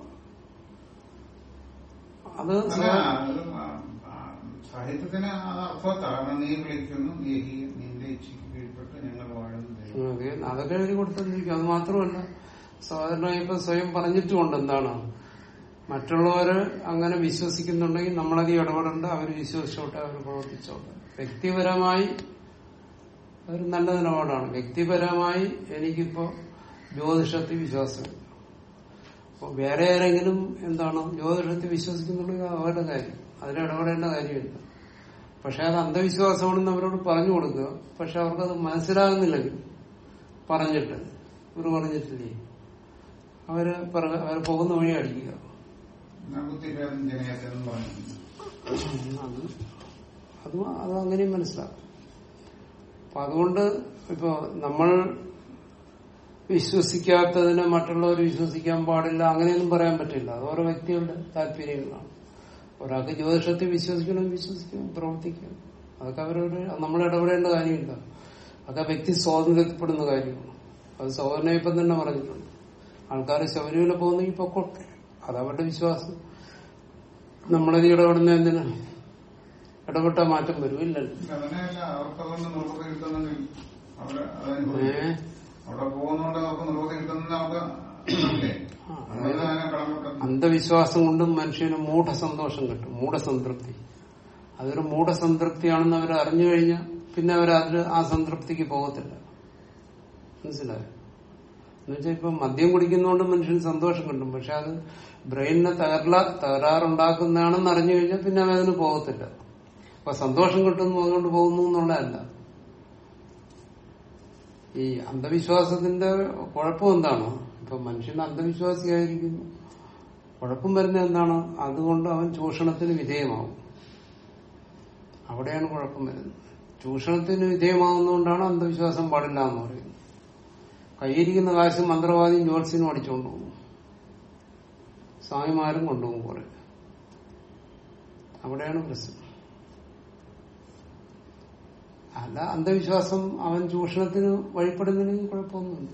അത് അല്ല, അത് ആ- ആ സാഹിത്യത്തിന് അത് അർത്ഥവത്താണ് നീ വിളിക്കുന്നു നീ ഈ- നിന്റെ ഇച്ഛയ്ക്ക് കീഴ്പ്പെട്ട് ഞങ്ങൾ വാഴുന്നു ദൈവം. അതെ, അതൊക്കെ എഴുതി കൊടുത്തിരിക്കും അത് മാത്രമല്ല സാധാരണ ഇപ്പൊ സ്വയം പറഞ്ഞിട്ടുമുണ്ട് എന്താണ് മറ്റുള്ളവര് അങ്ങനെ വിശ്വസിക്കുന്നുണ്ടെങ്കിൽ നമ്മളത് ഇടപെടേണ്ട അവർ വിശ്വസിച്ചോട്ടെ അവർ പ്രവർത്തിച്ചോട്ടെ വ്യക്തിപരമായി അതൊരു നല്ല നിലപാടാണ് വ്യക്തിപരമായി എനിക്കിപ്പോ ജ്യോതിഷത്തിൽ വിശ്വാസമില്ല അപ്പൊ വേറെ ആരെങ്കിലും എന്താണ് ജ്യോതിഷത്തിൽ വിശ്വസിക്കുന്നുണ്ടെങ്കിൽ അത് അവരുടെ കാര്യം അതിൽ ഇടപെടേണ്ട കാര്യമില്ല പക്ഷെ അത് അന്ധവിശ്വാസമാണെന്ന് അവരോട് പറഞ്ഞു കൊടുക്കുക പക്ഷെ അവർക്കത് മനസ്സിലാകുന്നില്ലെങ്കിൽ പറഞ്ഞിട്ട് ഇവർ പറഞ്ഞിട്ടില്ലേ അവര് പിറകെ അവർ പോകുന്ന വഴി അടിക്കുക ഞാൻ ബുദ്ധിഭേദം ജനയത്തെന്നും പറഞ്ഞു അത് അത് അത് അങ്ങനെയും മനസ്സിലാക്കും അപ്പൊ അതുകൊണ്ട് ഇപ്പൊ നമ്മൾ വിശ്വസിക്കാത്തതിനെ മറ്റുള്ളവർ വിശ്വസിക്കാൻ പാടില്ല അങ്ങനെയൊന്നും പറയാൻ പറ്റില്ല അത് ഓരോ വ്യക്തികളുടെ താല്പര്യങ്ങളാണ് ഒരാൾക്ക് ജ്യോതിഷത്തിൽ വിശ്വസിക്കണം വിശ്വസിക്കണം പ്രവർത്തിക്കണം അതൊക്കെ അവരവര് നമ്മൾ ഇടപെടേണ്ട കാര്യമില്ല അതൊക്കെ വ്യക്തി സ്വാതന്ത്ര്യപ്പെടുന്ന കാര്യമാണ് അത് സൗകര്യ ഇപ്പം തന്നെ പറഞ്ഞിട്ടുണ്ട് ആൾക്കാർ ശബരിമല പോകുന്നെങ്കിൽ പൊക്കോട്ടെ അത് അവരുടെ വിശ്വാസം നമ്മളത് ഇടപെടുന്ന എന്തിനാ ഇടപെട്ട മാറ്റം വരുമില്ലല്ലോ അങ്ങനെയല്ല അവർക്ക് അതുകൊണ്ട് നിർവൃതി കിട്ടുന്നെങ്കിൽ അവിടെ അതനുഭവിക്കും ഏഹ് അവിടെ പോകുന്നോണ്ട് നമുക്ക് നിർവൃതി കിട്ടുന്ന നമുക്ക് ഇല്ലേ? ആ, അതുകൊണ്ട് അതിനെ കടമ്പെട്ടും അന്ധവിശ്വാസം കൊണ്ടും മനുഷ്യന് മൂഢസന്തോഷം കിട്ടും മൂഢസംതൃപ്തി അതൊരു മൂഢസംതൃപ്തിയാണെന്ന് അവർ അറിഞ്ഞു കഴിഞ്ഞാൽ പിന്നെ അവർ അതിൽ ആ സംതൃപ്തിക്ക് പോകത്തില്ല മനസ്സിലായോ എന്നുവെച്ചാൽ ഇപ്പൊ മദ്യം കുടിക്കുന്നതുകൊണ്ട് മനുഷ്യന് സന്തോഷം കിട്ടും പക്ഷെ അത് ബ്രെയിനിനെ തകർല തകരാറുണ്ടാക്കുന്നതാണെന്ന് അറിഞ്ഞു കഴിഞ്ഞാൽ പിന്നെ അവൻ അതിന് പോകത്തില്ല അപ്പൊ സന്തോഷം കിട്ടുന്നു അതുകൊണ്ട് പോകുന്നു എന്നുള്ളതല്ല ഈ അന്ധവിശ്വാസത്തിന്റെ കുഴപ്പം എന്താണ് ഇപ്പൊ മനുഷ്യൻ അന്ധവിശ്വാസിയായിരിക്കുന്നു കുഴപ്പം വരുന്നത് എന്താണ് അതുകൊണ്ട് അവൻ ചൂഷണത്തിന് വിധേയമാവും അവിടെയാണ് കുഴപ്പം വരുന്നത് ചൂഷണത്തിന് വിധേയമാകുന്നതുകൊണ്ടാണ് അന്ധവിശ്വാസം പാടില്ല എന്ന് പറയുന്നത് കയ്യിരിക്കുന്ന കാശ് മന്ത്രവാദിയും ജ്യോത്സ്യനും അടിച്ചുകൊണ്ട് പോകും സ്വാമിമാരും കൊണ്ടുപോകും കുറെ അവിടെയാണ് പ്രശ്നം അല്ല അന്ധവിശ്വാസം അവൻ ചൂഷണത്തിന് വഴിപ്പെടുന്നതിന് കുഴപ്പമൊന്നുമില്ല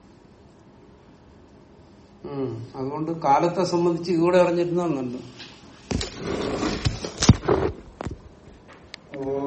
ഉം. അതുകൊണ്ട് കാലത്തെ സംബന്ധിച്ച് ഇതുകൂടെ അറിഞ്ഞിരുന്നല്ലോ ഓ